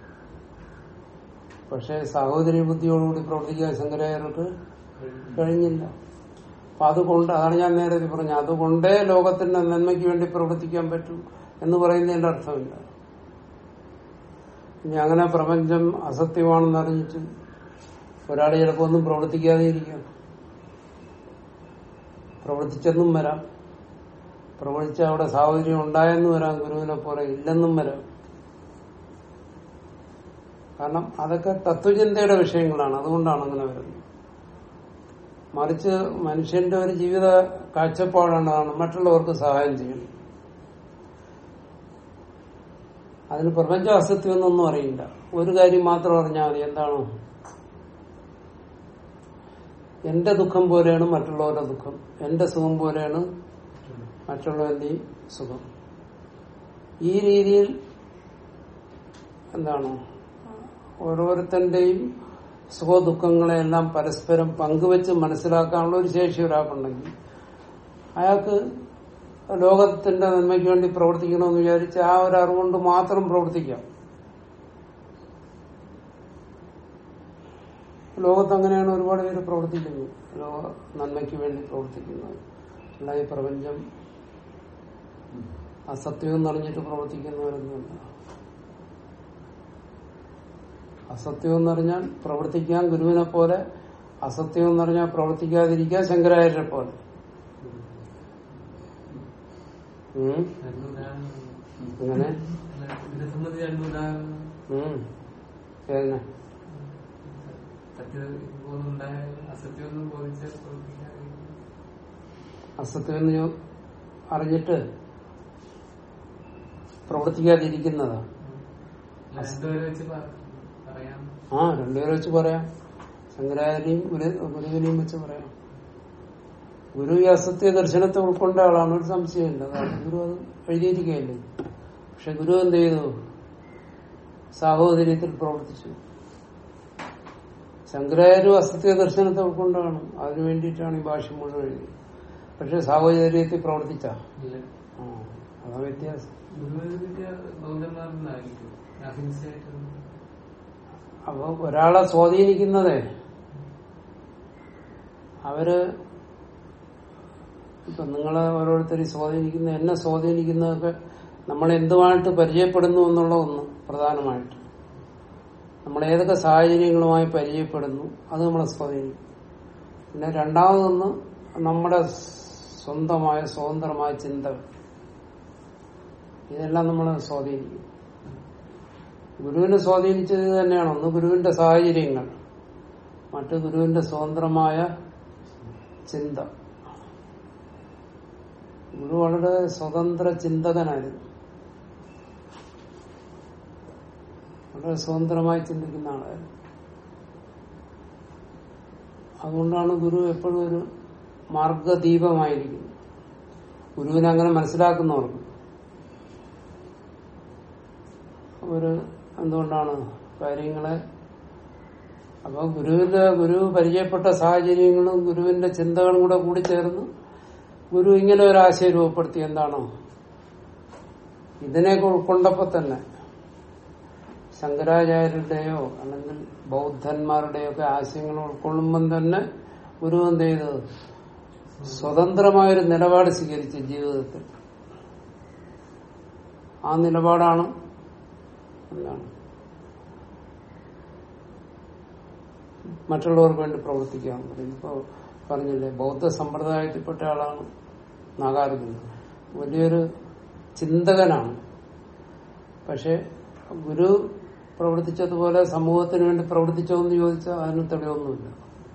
പക്ഷെ സാഹോദര്യ ബുദ്ധിയോടുകൂടി പ്രവർത്തിക്കാൻ ശങ്കരാചാര്യർക്ക് കഴിഞ്ഞില്ല അപ്പൊ അതുകൊണ്ട് അതാണ് ഞാൻ നേരത്തെ പറഞ്ഞത് അതുകൊണ്ടേ ലോകത്തിന്റെ നന്മയ്ക്ക് വേണ്ടി പ്രവർത്തിക്കാൻ പറ്റും എന്ന് പറയുന്നതിന്റെ അർത്ഥമില്ല ഇനി അങ്ങനെ പ്രപഞ്ചം അസത്യമാണെന്ന് അറിഞ്ഞിട്ട് ഒരാൾ ചിലപ്പോ ഒന്നും പ്രവർത്തിക്കാതെ ഇരിക്കാം പ്രവർത്തിച്ചെന്നും വരാം പ്രവർത്തിച്ച അവിടെ സാഹചര്യം ഉണ്ടായെന്നും വരാം ഗുരുവിനെ പോലെ ഇല്ലെന്നും വരാം കാരണം അതൊക്കെ തത്വചിന്തയുടെ വിഷയങ്ങളാണ് അതുകൊണ്ടാണ് അങ്ങനെ വരുന്നത് മറിച്ച് മനുഷ്യന്റെ ഒരു ജീവിത കാഴ്ചപ്പാടാണ് മറ്റുള്ളവർക്ക് സഹായം ചെയ്യണം അതിന് പ്രപഞ്ച അസത്യമൊന്നും അറിയില്ല ഒരു കാര്യം മാത്രം അറിഞ്ഞാൽ മതി എന്താണോ എന്റെ ദുഃഖം പോലെയാണ് മറ്റുള്ളവരുടെ ദുഃഖം എന്റെ സുഖം പോലെയാണ് മറ്റുള്ളവന്റെയും സുഖം ഈ രീതിയിൽ എന്താണ് ഓരോരുത്തന്റെയും സുഖദുഃഖങ്ങളെല്ലാം പരസ്പരം പങ്കുവെച്ച് മനസ്സിലാക്കാനുള്ള ഒരു ശേഷി ഒരാൾക്കുണ്ടെങ്കിൽ അയാൾക്ക് ലോകത്തിന്റെ നന്മയ്ക്ക് വേണ്ടി പ്രവർത്തിക്കണമെന്ന് വിചാരിച്ച് ആ ഒരു അറിവുകൊണ്ട് മാത്രം പ്രവർത്തിക്കാം ലോകത്ത് അങ്ങനെയാണ് ഒരുപാട് പേര് പ്രവർത്തിക്കുന്നത് ലോക നന്മയ്ക്ക് വേണ്ടി പ്രവർത്തിക്കുന്നത് അല്ല ഈ പ്രപഞ്ചം അസത്യം എന്നറിഞ്ഞിട്ട് പ്രവർത്തിക്കുന്നവരൊന്നുമില്ല അസത്യം എന്നറിഞ്ഞാൽ പ്രവർത്തിക്കാൻ ഗുരുവിനെ പോലെ അസത്യം എന്നറിഞ്ഞാൽ പ്രവർത്തിക്കാതിരിക്കാൻ ശങ്കരാചാര്യരെ പോലെ ഉം. രണ്ടുദാഹരണം അങ്ങനെ ഇതിനെ സംബന്ധിച്ച് രണ്ടുദാഹരണം ഉം. ഏതിനെ സത്യബോധമുണ്ടായ അസത്യമൊന്നും ബോധിച്ച് പ്രവർത്തിക്കാതെ അസത്യം എന്ന് ഞാൻ അറിഞ്ഞിട്ട് പ്രവർത്തിക്കാതിരിക്കുന്നതാ രണ്ടുപേരെ വെച്ച് പ- പറയാം ആ രണ്ടുപേരെ വെച്ച് പറയാം ശങ്കരാചാര്യയും ഗുരു ഗുരുവിനെയും വെച്ച് പറയാം ഗുരു ഈ അസത്യ ദർശനത്തെ ഉൾക്കൊണ്ട ആളാണ് ഒരു സംശയമില്ല കാരണം ഗുരു അത് എഴുതിയിരിക്കുകയല്ലേ പക്ഷെ ഗുരു എന്ത് ചെയ്തു സാഹോദര്യത്തിൽ പ്രവർത്തിച്ചു ശങ്കരാചാര്യ അസത്യ ദർശനത്തെ ഉൾക്കൊണ്ടാണ് അതിനു വേണ്ടിയിട്ടാണ് ഈ ഭാഷ മുഴുവൻ എഴുതിയത് പക്ഷെ സാഹോദര്യത്തിൽ പ്രവർത്തിച്ച ഇല്ല അതാ വ്യത്യാസം ഗുരുവിന്റെ വിദ്യ ബൗദ്ധന്മാരിൽ നിന്നായിരിക്കും അഹിംസയായിട്ട് അപ്പൊ ഒരാളെ സ്വാധീനിക്കുന്നതേ അവര് ഇപ്പൊ നിങ്ങളെ ഓരോരുത്തരെയും സ്വാധീനിക്കുന്ന എന്നെ സ്വാധീനിക്കുന്നതൊക്കെ നമ്മൾ എന്തുമായിട്ട് പരിചയപ്പെടുന്നു എന്നുള്ള ഒന്ന് പ്രധാനമായിട്ട് നമ്മൾ ഏതൊക്കെ സാഹചര്യങ്ങളുമായി പരിചയപ്പെടുന്നു അത് നമ്മളെ സ്വാധീനിക്കും പിന്നെ രണ്ടാമതൊന്ന് നമ്മുടെ സ്വന്തമായ സ്വതന്ത്രമായ ചിന്തകൾ ഇതെല്ലാം നമ്മളെ സ്വാധീനിക്കും ഗുരുവിനെ സ്വാധീനിച്ചത് ഇത് തന്നെയാണ് ഒന്ന് ഗുരുവിന്റെ സാഹചര്യങ്ങൾ മറ്റ് ഗുരുവിന്റെ സ്വതന്ത്രമായ ചിന്ത ഗുരു വളരെ സ്വതന്ത്ര ചിന്തകനായിരുന്നു വളരെ സ്വതന്ത്രമായി ചിന്തിക്കുന്ന ആളായിരുന്നു അതുകൊണ്ടാണ് ഗുരു എപ്പോഴും ഒരു മാർഗദീപമായിരിക്കുന്നത് ഗുരുവിനെ അങ്ങനെ മനസ്സിലാക്കുന്നവർക്ക് ഒരു എന്തുകൊണ്ടാണ് കാര്യങ്ങളെ അപ്പൊ ഗുരുവിന്റെ ഗുരു പരിചയപ്പെട്ട സാഹചര്യങ്ങളും ഗുരുവിന്റെ ചിന്തകളും കൂടെ കൂടിച്ചേർന്ന് ഗുരു ഇങ്ങനെ ഒരു ആശയം രൂപപ്പെടുത്തി എന്താണോ ഇതിനെയൊക്കെ ഉൾക്കൊണ്ടപ്പോ തന്നെ ശങ്കരാചാര്യരുടെയോ അല്ലെങ്കിൽ ബൗദ്ധന്മാരുടെയോ ഒക്കെ ആശയങ്ങൾ ഉൾക്കൊള്ളുമ്പം തന്നെ ഗുരു എന്ത് ചെയ്തു സ്വതന്ത്രമായൊരു നിലപാട് സ്വീകരിച്ചു ജീവിതത്തിൽ ആ നിലപാടാണ് എന്താണ് മറ്റുള്ളവർക്ക് വേണ്ടി പ്രവർത്തിക്കാൻ ഇപ്പോ പറഞ്ഞില്ലേ ബൗദ്ധ സമ്പ്രദായത്തിൽപ്പെട്ട ആളാണ് നാഗാർജുന വലിയൊരു ചിന്തകനാണ് പക്ഷെ ഗുരു പ്രവർത്തിച്ചതുപോലെ സമൂഹത്തിന് വേണ്ടി പ്രവർത്തിച്ചോ എന്ന് ചോദിച്ചാൽ അതിന് തെളിവൊന്നുമില്ല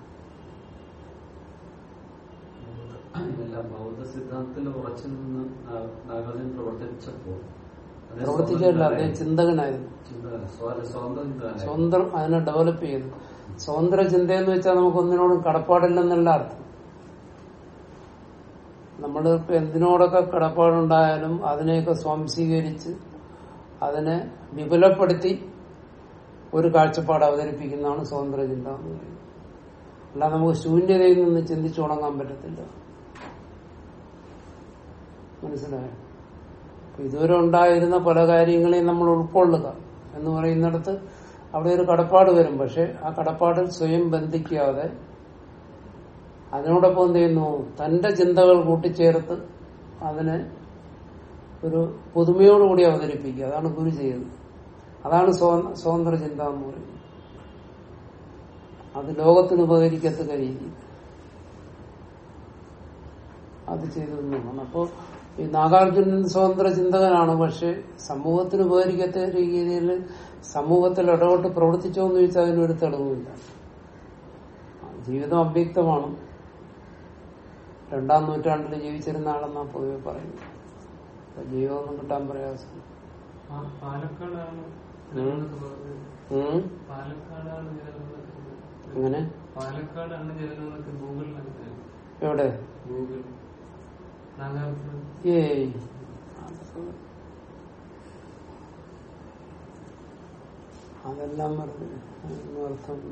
ഇതെല്ലാം ബൗദ്ധ സിദ്ധാന്തത്തിൽ ഉറച്ചു നിന്ന് നാ- നാഗാർജുനൻ പ്രവർത്തിച്ചപ്പോൾ അദ്ദേഹം പ്രവർത്തിച്ചല്ല സ്വതന്ത്രനായി. അദ്ദേഹം ചിന്തകനായിരുന്നു ചിന്തകൻ, സ്വ- സ്വതന്ത്ര ചിന്തകനായി. സ്വന്തം അതിനെ ഡെവലപ്പ് ചെയ്തു സ്വതന്ത്ര ചിന്തയെന്ന് വെച്ചാൽ നമുക്ക് ഒന്നിനോടും കടപ്പാടില്ലെന്നല്ല അർത്ഥം നമ്മൾ ഇപ്പൊ എന്തിനോടൊക്കെ കടപ്പാടുണ്ടായാലും അതിനെയൊക്കെ സ്വാംശീകരിച്ച് അതിനെ വിപുലപ്പെടുത്തി ഒരു കാഴ്ചപ്പാട് അവതരിപ്പിക്കുന്നതാണ് സ്വതന്ത്ര ചിന്ത എന്ന് പറയുന്നത് അല്ലാതെ നമുക്ക് ശൂന്യതയിൽ നിന്ന് ചിന്തിച്ചു തുടങ്ങാൻ പറ്റത്തില്ല മനസ്സിലായോ അപ്പൊ ഇതുവരെ ഉണ്ടായിരുന്ന പല കാര്യങ്ങളെയും നമ്മൾ ഉൾക്കൊള്ളുക എന്ന് പറയുന്നിടത്ത് അവിടെ ഒരു കടപ്പാട് വരും പക്ഷെ ആ കടപ്പാടിൽ സ്വയം ബന്ധിക്കാതെ അതിനോടൊപ്പം എന്ത് ചെയ്യുന്നു തന്റെ ചിന്തകൾ കൂട്ടിച്ചേർത്ത് അതിനെ ഒരു പുതുമയോടുകൂടി അവതരിപ്പിക്കുക അതാണ് ഗുരു ചെയ്യുന്നത് അതാണ് സ്വ- സ്വതന്ത്ര ചിന്ത എന്ന് പറയുന്നത് അത് ലോകത്തിന് ഉപകരിക്കത്തക്ക രീതി അത് ചെയ്തു എന്നുള്ളതാണ് അപ്പോ ഈ നാഗാർജുനൻ സ്വതന്ത്ര ചിന്തകനാണ് പക്ഷെ സമൂഹത്തിന് ഉപകരിക്കത്ത രീതിയിൽ സമൂഹത്തിൽ ഇടപെട്ട് പ്രവർത്തിച്ചോ എന്ന് ചോദിച്ചാൽ അതിനൊരു തെളിവുമില്ല ജീവിതം അവ്യക്തമാണ് രണ്ടാം നൂറ്റാണ്ടിൽ ജീവിച്ചിരുന്ന ആളെന്നാ പൊതുവെ പറയുന്നത് അപ്പൊ ജീവിതമൊന്നും കിട്ടാൻ പ്രയാസം പാ- പാലക്കാടാണ് ജലമെന്നൊക്കെ പറഞ്ഞത്. ഉം? പാലക്കാടാണ് ജലമെന്നൊക്കെ അങ്ങനെ പാലക്കാടാണ് ജലമെന്നൊക്കെ ഗൂഗിളിലൊക്കെ എവിടെ ഗൂഗിൾ നാഗാർജുന ഏയ് അതെല്ലാം പറഞ്ഞു അതൊന്നും അർത്ഥമില്ല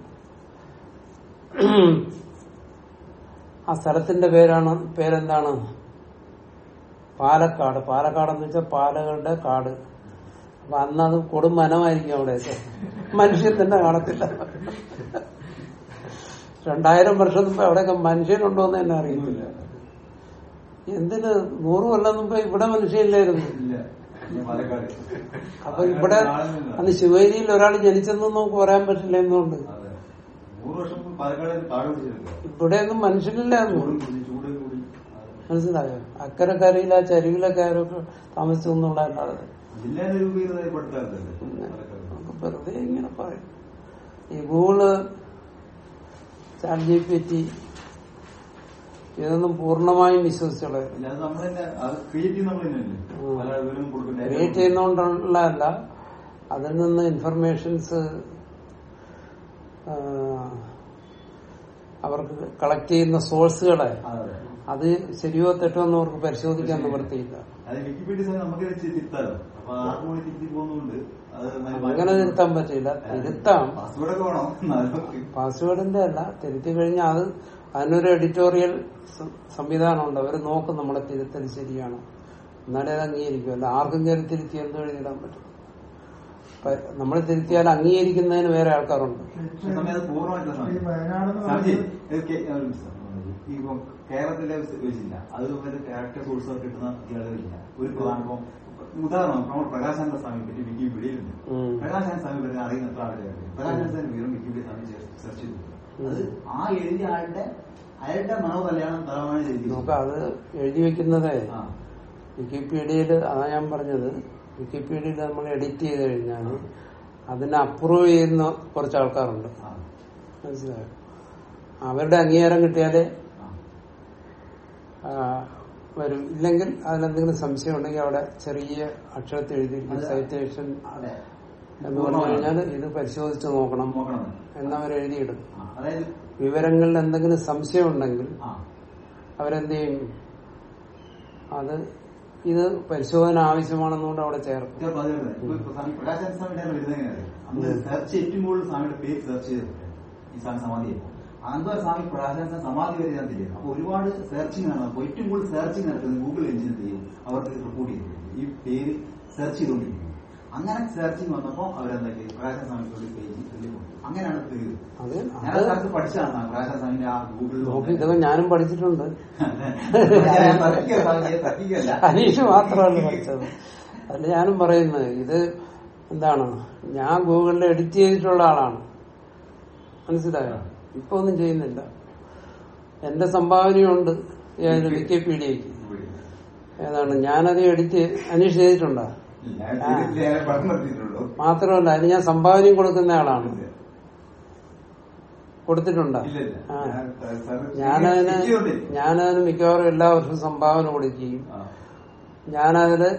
ആ സ്ഥലത്തിന്റെ പേരാണ് പേരെന്താണ് പാലക്കാട് പാലക്കാട് എന്ന് വെച്ചാൽ പാലകളുടെ കാട് അപ്പൊ അന്ന് അത് കൊടും വനമായിരിക്കും അവിടെയൊക്കെ മനുഷ്യൻ തന്നെ കാണത്തില്ല രണ്ടായിരം വർഷം മുമ്പ് അവിടെയൊക്കെ മനുഷ്യനുണ്ടോ എന്ന് തന്നെ അറിയത്തില്ല എന്തിന് നൂറ് കൊല്ലം മുമ്പ് ഇവിടെ മനുഷ്യയില്ലായിരുന്നു ഇല്ല ഞാൻ പാലക്കാട് അപ്പൊ ഇവിടെ അന്ന് ശിവേരിയിൽ ഒരാൾ ജനിച്ചെന്നും നമുക്ക് പറയാൻ പറ്റില്ല എന്തുകൊണ്ട് അതെ നൂറ് വർഷം മുമ്പ് പാലക്കാട് കാട് പിടിച്ചിരുന്നു ഇവിടെയൊന്നും മനുഷ്യനില്ലായിരുന്നു ചൂടും കൂടി ചൂട് കൂടി മനസ്സിലായോ അക്കരക്കരയിൽ ആ ചരിവിലൊക്കെ ആരൊക്കെ താമസിച്ചു എന്നുള്ളതല്ലാതെ ജില്ലാ രൂപീകൃതമായി പെടുത്താറുണ്ടല്ലേ പിന്നെ പാലക്കാട് നമുക്ക് വെറുതെ ഇങ്ങനെ പറയും ഈ Google chat G P T ഇതൊന്നും പൂർണ്ണമായും വിശ്വസിച്ചുള്ളത് ഇല്ല, അത് നമ്മൾ തന്നെ അത് ക്രിയേറ്റ് ചെയ്യുന്ന നമ്മൾ തന്നെയല്ലേ ഉം. പല വിവരം കൊടുക്കും ക്രിയേറ്റ് ചെയ്യുന്നോണ്ടുള്ളതല്ല അതിൽ നിന്ന് ഇൻഫർമേഷൻസ് അവർക്ക് കളക്ട് ചെയ്യുന്ന സോഴ്സുകളെ അതെ അത് ശരിയോ തെറ്റോ എന്ന് അവർക്ക് പരിശോധിക്കാൻ നിവൃത്തിയില്ല അത് വിക്കിപീഡിയ സമയം നമുക്ക് തിരുത്താലോ അപ്പൊ ആർക്കും കൂടി തിരുത്തി പോകുന്നതുകൊണ്ട് അത് അങ്ങനെ തിരുത്താൻ പറ്റില്ല തിരുത്താം പാസ്വേഡൊക്കെ വേണം എന്നാലും പാസ്വേഡിന്റെ അല്ല തിരുത്തി കഴിഞ്ഞാൽ അത് അതിനൊരു എഡിറ്റോറിയൽ സ- സംവിധാനമുണ്ട് അവർ നോക്കും നമ്മളെ തിരുത്തൽ ശരിയാണോ എന്നാലേ അത് അംഗീകരിക്കും അല്ല ആർക്കും കയറി തിരുത്തി എന്തോ എഴുതിയിടാൻ പറ്റും നമ്മൾ തിരുത്തിയാൽ അംഗീകരിക്കുന്നതിന് വേറെ ആൾക്കാരുണ്ട് പക്ഷെ സമയം അത് പൂർണ്ണമായിട്ടുള്ള ഈ സമയം വയനാട് എന്ന് സ്വാമിജി, പറയുന്നത് ഇത് കേ- ഒരു നിമിഷം. ഈ ഇപ്പം കേരളത്തിലെ വെച്ചില്ല അത് ഒരു ക്യാരക്ടർ സോഴ്സ് കിട്ടുന്ന ഇയാളുകളില്ല ഒരു പ്രധാന ഇപ്പം ഉദാഹരണം നമ്മൾ പ്രകാശാനന്ദ സ്വാമിയെ പറ്റി വിക്കിപീഡിയയിലുണ്ട് ഉം. പ്രകാശാനന്ദ സ്വാമി പറ്റി അറിയുന്ന എത്ര ആളുകളുണ്ട് പ്രകാശാനന്ദ സ്വാമി വീറും വിക്കിപീഡിയ സ്വാമി സെർച്ച് ചെയ്തു അത് ആ എഴുതിയ ആളുടെ അയാളുടെ മനോകല്യാണം തലമാണ് എഴുതി നമുക്ക് അത് എഴുതി വെക്കുന്നതേ ആ വിക്കിപീഡിയയിൽ അതാ ഞാൻ പറഞ്ഞത് വിക്കിപീഡിയയിൽ നമ്മൾ എഡിറ്റ് ചെയ്ത് കഴിഞ്ഞാൽ അതിനെ അപ്രൂവ് ചെയ്യുന്ന കുറച്ച് ആൾക്കാരുണ്ട് ആ മനസ്സിലായോ അവരുടെ അംഗീകാരം കിട്ടിയാലേ ആ ആ, വരും ഇല്ലെങ്കിൽ അതിലെന്തെങ്കിലും സംശയം ഉണ്ടെങ്കിൽ അവിടെ ചെറിയ അക്ഷരത്തിൽ എഴുതിയിരിക്കും അത് സൈറ്റേഷൻ അതെ എന്ന് പറഞ്ഞു കഴിഞ്ഞാൽ ഇത് പരിശോധിച്ച് നോക്കണം നോക്കണം എന്നവർ എഴുതിയിടും ആ, അതായത് വിവരങ്ങളിൽ എന്തെങ്കിലും സംശയം ഉണ്ടെങ്കിൽ ആ അവരെന്ത് ചെയ്യും അത് ഇത് പരിശോധന ആവശ്യമാണെന്നുകൊണ്ട് അവിടെ ചേർക്കും ചിലപ്പോൾ അത് വരുന്നത്. ഇപ്പൊ ഇപ്പൊ സ്വാമി പ്രകാശാനന്ദ സ്വാമിയുടെ ആണ് വരുന്നത് എങ്ങനെയാണ് അന്ന് സെർച്ച് ഏറ്റവും കൂടുതൽ സ്വാമിയുടെ പേര് സെർച്ച് ചെയ്തിട്ടുണ്ട് ഈ സ്വാമി സമാധി അനന്തപുര സ്വാമി പ്രകാശാനന്ദ സമാധി വരെ ഞാൻ തിരിയും അപ്പൊ ഒരുപാട് സെർച്ചിങ് ആണ് അപ്പൊ ഏറ്റവും കൂടുതൽ സെർച്ചിങ് നടത്തുന്നത് ഗൂഗിൾ എഞ്ചിൻ ചെയ്യും അവർക്ക് റിപ്പോർട്ട് ചെയ്തിട്ടുണ്ട് ഈ പേര് സെർച്ച് ചെയ്തുകൊണ്ടിരിക്കുന്നത് അങ്ങനെ സെർച്ചിങ് വന്നപ്പോ അവരെന്താക്കി പ്രകാശാനന്ദ സ്വാമിയുടെ പേജ് വലിയ കൊടുത്തു അങ്ങനെയാണ് പേര് അത് ഞാൻ അത് സ്ഥലത്ത് പഠിച്ചതാണ് പ്രകാശാനന്ദ സ്വാമിന്റെ ആ ഗൂഗിളിൽ നോക്കി ഇതൊക്കെ ഞാനും പഠിച്ചിട്ടുണ്ട് ഞാൻ തർക്കിക്കല്ല, സ്വാമിയെ തർക്കിക്കല്ല. അനീഷ് മാത്രമല്ല പഠിച്ചത് അതിൽ ഞാനും പറയുന്നത് ഇത് എന്താണ് ഞാൻ ഗൂഗിളിൽ എഡിറ്റ് ചെയ്തിട്ടുള്ള ആളാണ് മനസ്സിലായോ ഇപ്പൊ ഒന്നും ചെയ്യുന്നില്ല എന്റെ സംഭാവനയുണ്ട് ഏത് വിക്കിപീഡിയക്ക് ഏതാണ് ഞാനത് എഡിറ്റ് അനീഷ് ചെയ്തിട്ടുണ്ടോ ഞാൻ ചെയ്തിട്ടില്ല, ഞാൻ പഠനം നടത്തിയിട്ടുള്ളൂ മാത്രമല്ല അതിന് ഞാൻ സംഭാവനയും കൊടുക്കുന്ന ആളാണ് കൊടുത്തിട്ടുണ്ടോ ഇല്ല, ഇല്ല. ആ. ഞാൻ, സാറ് ഞാനതിന് ചെയ്തുകൊണ്ടിരിക്കും. ഞാനതിന് മിക്കവാറും എല്ലാ വർഷവും സംഭാവന കൊടുക്കുകയും ആ, ഞാനതില്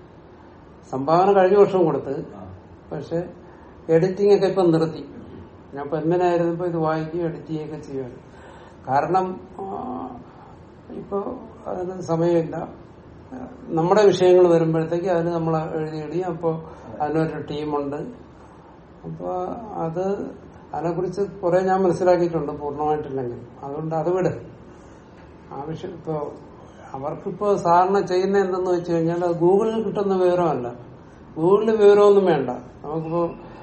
സംഭാവന കഴിഞ്ഞ വർഷം കൊടുത്ത് ആ. പക്ഷെ എഡിറ്റിംഗ് ഒക്കെ ഇപ്പം നിർത്തി ഞാൻ പെന്മനായിരുന്നപ്പോ ഇത് വായിക്കുകയും എഡിറ്റ് ചെയ്യുകയൊക്കെ ചെയ്യുമായിരുന്നു കാരണം ആ, ഇപ്പൊ അതിന് സമയമില്ല നമ്മുടെ വിഷയങ്ങൾ വരുമ്പോഴത്തേക്ക് അതിന് നമ്മൾ എഴുതിയിടി അപ്പോൾ അതിനൊരു ടീമുണ്ട് അപ്പൊ അത് അതിനെക്കുറിച്ച് കുറെ ഞാൻ മനസ്സിലാക്കിയിട്ടുണ്ട് പൂർണ്ണമായിട്ടില്ലെങ്കിൽ അതുകൊണ്ട് അത് വിട് ആവശ്യം ഇപ്പോ അവർക്കിപ്പോ സാധാരണ ചെയ്യുന്ന എന്തെന്ന് വെച്ച് കഴിഞ്ഞാൽ അത് ഗൂഗിളിൽ കിട്ടുന്ന വിവരമല്ല ഗൂഗിളിൽ വിവരമൊന്നും വേണ്ട നമുക്കിപ്പോ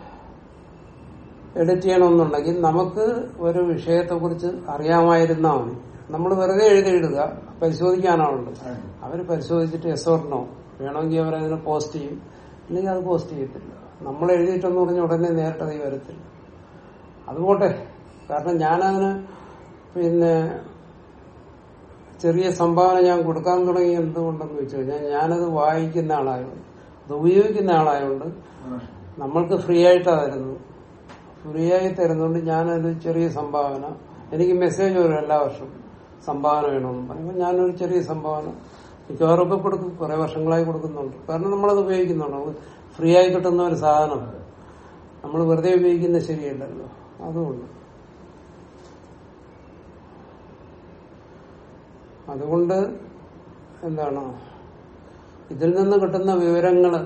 എഡിറ്റ് ചെയ്യണമെന്നുണ്ടെങ്കിൽ നമുക്ക് ഒരു വിഷയത്തെ കുറിച്ച് അറിയാമായിരുന്നാൽ മതി നമ്മൾ വെറുതെ എഴുതിയിടുക പരിശോധിക്കാനാളുണ്ട് അവർ പരിശോധിച്ചിട്ട് എസോർണോ വേണമെങ്കിൽ അവർ അതിനെ പോസ്റ്റ് ചെയ്യും അല്ലെങ്കിൽ അത് പോസ്റ്റ് ചെയ്യത്തില്ല നമ്മൾ എഴുതിയിട്ടെന്ന് പറഞ്ഞ ഉടനെ നേരിട്ട് അത് വരത്തില്ല അതുപോട്ടെ കാരണം ഞാനതിന് പിന്നെ ചെറിയ സംഭാവന ഞാൻ കൊടുക്കാൻ തുടങ്ങി എന്തുകൊണ്ടെന്ന് വെച്ച് കഴിഞ്ഞാൽ ഞാനത് വായിക്കുന്ന ആളായതുകൊണ്ട് അത് ഉപയോഗിക്കുന്ന ആളായതുകൊണ്ട് നമ്മൾക്ക് ഫ്രീ ആയിട്ടാണ് തരുന്നത് ഫ്രീ ആയി തരുന്നതുകൊണ്ട് ഞാനൊരു ചെറിയ സംഭാവന എനിക്ക് മെസ്സേജ് വരും എല്ലാ വർഷവും സംഭാവന വേണമെന്ന് പറയുമ്പോൾ ഞാനൊരു ചെറിയ സംഭാവന മിക്കവാറും ഒക്കെ കൊടുക്കും കുറെ വർഷങ്ങളായി കൊടുക്കുന്നുണ്ട് കാരണം നമ്മളത് ഉപയോഗിക്കുന്നുണ്ട് നമുക്ക് ഫ്രീ ആയി കിട്ടുന്ന ഒരു സാധനം നമ്മൾ വെറുതെ ഉപയോഗിക്കുന്നത് ശരിയല്ലല്ലോ അതുകൊണ്ട് അതുകൊണ്ട് എന്താണ് ഇതിൽ നിന്ന് കിട്ടുന്ന വിവരങ്ങള്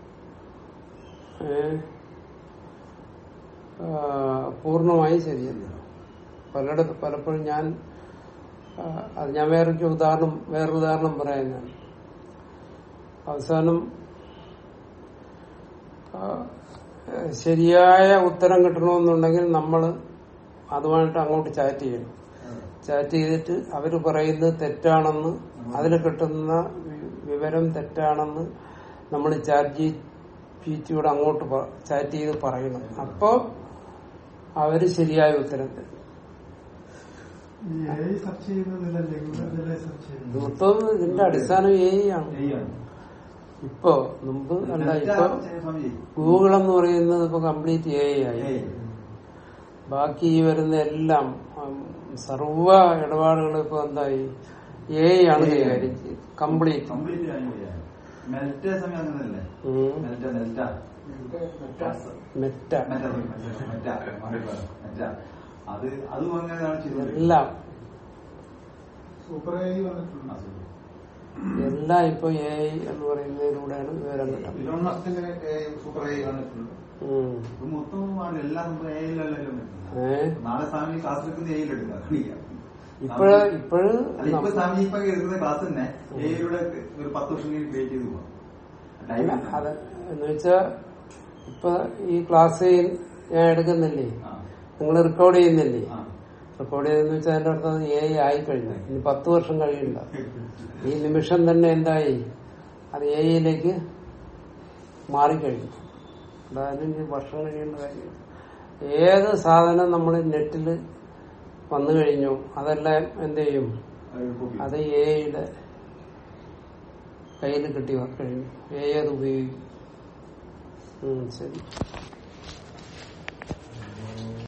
ഏ, ആ, പൂർണ്ണമായി ശരിയല്ല പലയിടത്ത് പലപ്പോഴും ഞാൻ ആ, അത് ഞാൻ വേറൊരു ഉദാഹരണം വേറൊരു ഉദാഹരണം പറയാൻ ഞാൻ അവസാനം ആ, ശരിയായ ഉത്തരം കിട്ടണമെന്നുണ്ടെങ്കിൽ നമ്മൾ അതുമായിട്ട് അങ്ങോട്ട് ചാറ്റ് ചെയ്യണം ചാറ്റ് ചെയ്തിട്ട് അവര് പറയുന്നത് തെറ്റാണെന്ന് അതിൽ കിട്ടുന്ന വി- വിവരം തെറ്റാണെന്ന് നമ്മൾ ചാറ്റ് ജിപിറ്റിയോട് അങ്ങോട്ട് പ- ചാറ്റ് ചെയ്ത് പറയണം അപ്പോ അവര് ശരിയായ ഉത്തരം തരും ഈ എ സെർച്ച് ചെയ്യുന്നതിലല്ലേ ഗൂഗിളിലെ സെർച്ച് ചെയ്യുന്നത് മൊത്തം ഇതിന്റെ അടിസ്ഥാനം എ ആണ് ചെയ്യാണ്. ഇപ്പൊ മുമ്പ് അല്ല ഇപ്പൊ സ്വാമിജി. ഗൂഗിൾ എന്ന് പറയുന്നത് ഇപ്പൊ കംപ്ലീറ്റ് എ ആയി ഏയ്. ബാക്കി ഈ വരുന്ന എല്ലാം ഉം, സർവ്വ ഇടപാടുകളും ഇപ്പൊ എന്തായി എ ആണ് കൈകാര്യം ചെയ്ത് കംപ്ലീറ്റ് കംപ്ലീറ്റ് കഴിഞ്ഞുപോയാണ്. മെൽറ്റ സമയം അങ്ങനല്ലേ മെൽറ്റ മെൽറ്റ മെറ്റ മെറ്റ മെറ്റ മെറ്റ അത് അതും അങ്ങനെയാണ് ചെയ്തത് എല്ലാം സൂപ്പർ ഐ വന്നിട്ടുണ്ട് എല്ലാം ഇപ്പൊ എ എന്ന് പറയുന്നതിലൂടെയാണ് വിവരം കിട്ടുന്നത് ഇലോൺ മസ്കിന്റെ സൂപ്പർ ഐ വന്നിട്ടുണ്ട് ഉം. ഇത് മൊത്തം ആണ് എല്ലാം നമുക്ക് എയിലല്ലോ ഏ നാളെ സ്വാമി ക്ലാസ് എടുക്കുന്ന എയിലെടുക്കാം കാണിക്കാം ഇപ്പോഴ് ഇപ്പോഴ് അല്ല ഇപ്പൊ സ്വാമി ഇപ്പൊ എടുക്കുന്ന ക്ലാസ് തന്നെ ഏയുടെ ഒരു പത്ത് വർഷം ക്രിയേറ്റ് ചെയ്ത് പോവാം അല്ല, അത് എന്ന് വെച്ചാ ഇപ്പൊ ഈ ക്ലാസ് ഞാൻ എടുക്കുന്നില്ലേ ആ. നിങ്ങൾ റെക്കോർഡ് ചെയ്യുന്നില്ലേ ആ. റെക്കോർഡ് ചെയ്തെന്ന് വെച്ചാൽ അതിന്റെ അർത്ഥം എ ആയി കഴിഞ്ഞു ഇനി പത്ത് വർഷം കഴിയണ്ട ഈ നിമിഷം തന്നെ എന്തായി അത് എ യിലേക്ക് മാറിക്കഴിഞ്ഞു അതായത് ഇനി വർഷം കഴിയേണ്ട കാര്യം ഏത് സാധനം നമ്മൾ നെറ്റിൽ വന്നു കഴിഞ്ഞു അതെല്ലാം എന്ത് ചെയ്യും അത് copy. അത് എയുടെ കയ്യിൽ കിട്ടി കഴിഞ്ഞു എ അത് ഉപയോഗിക്കും ഉം, ശരി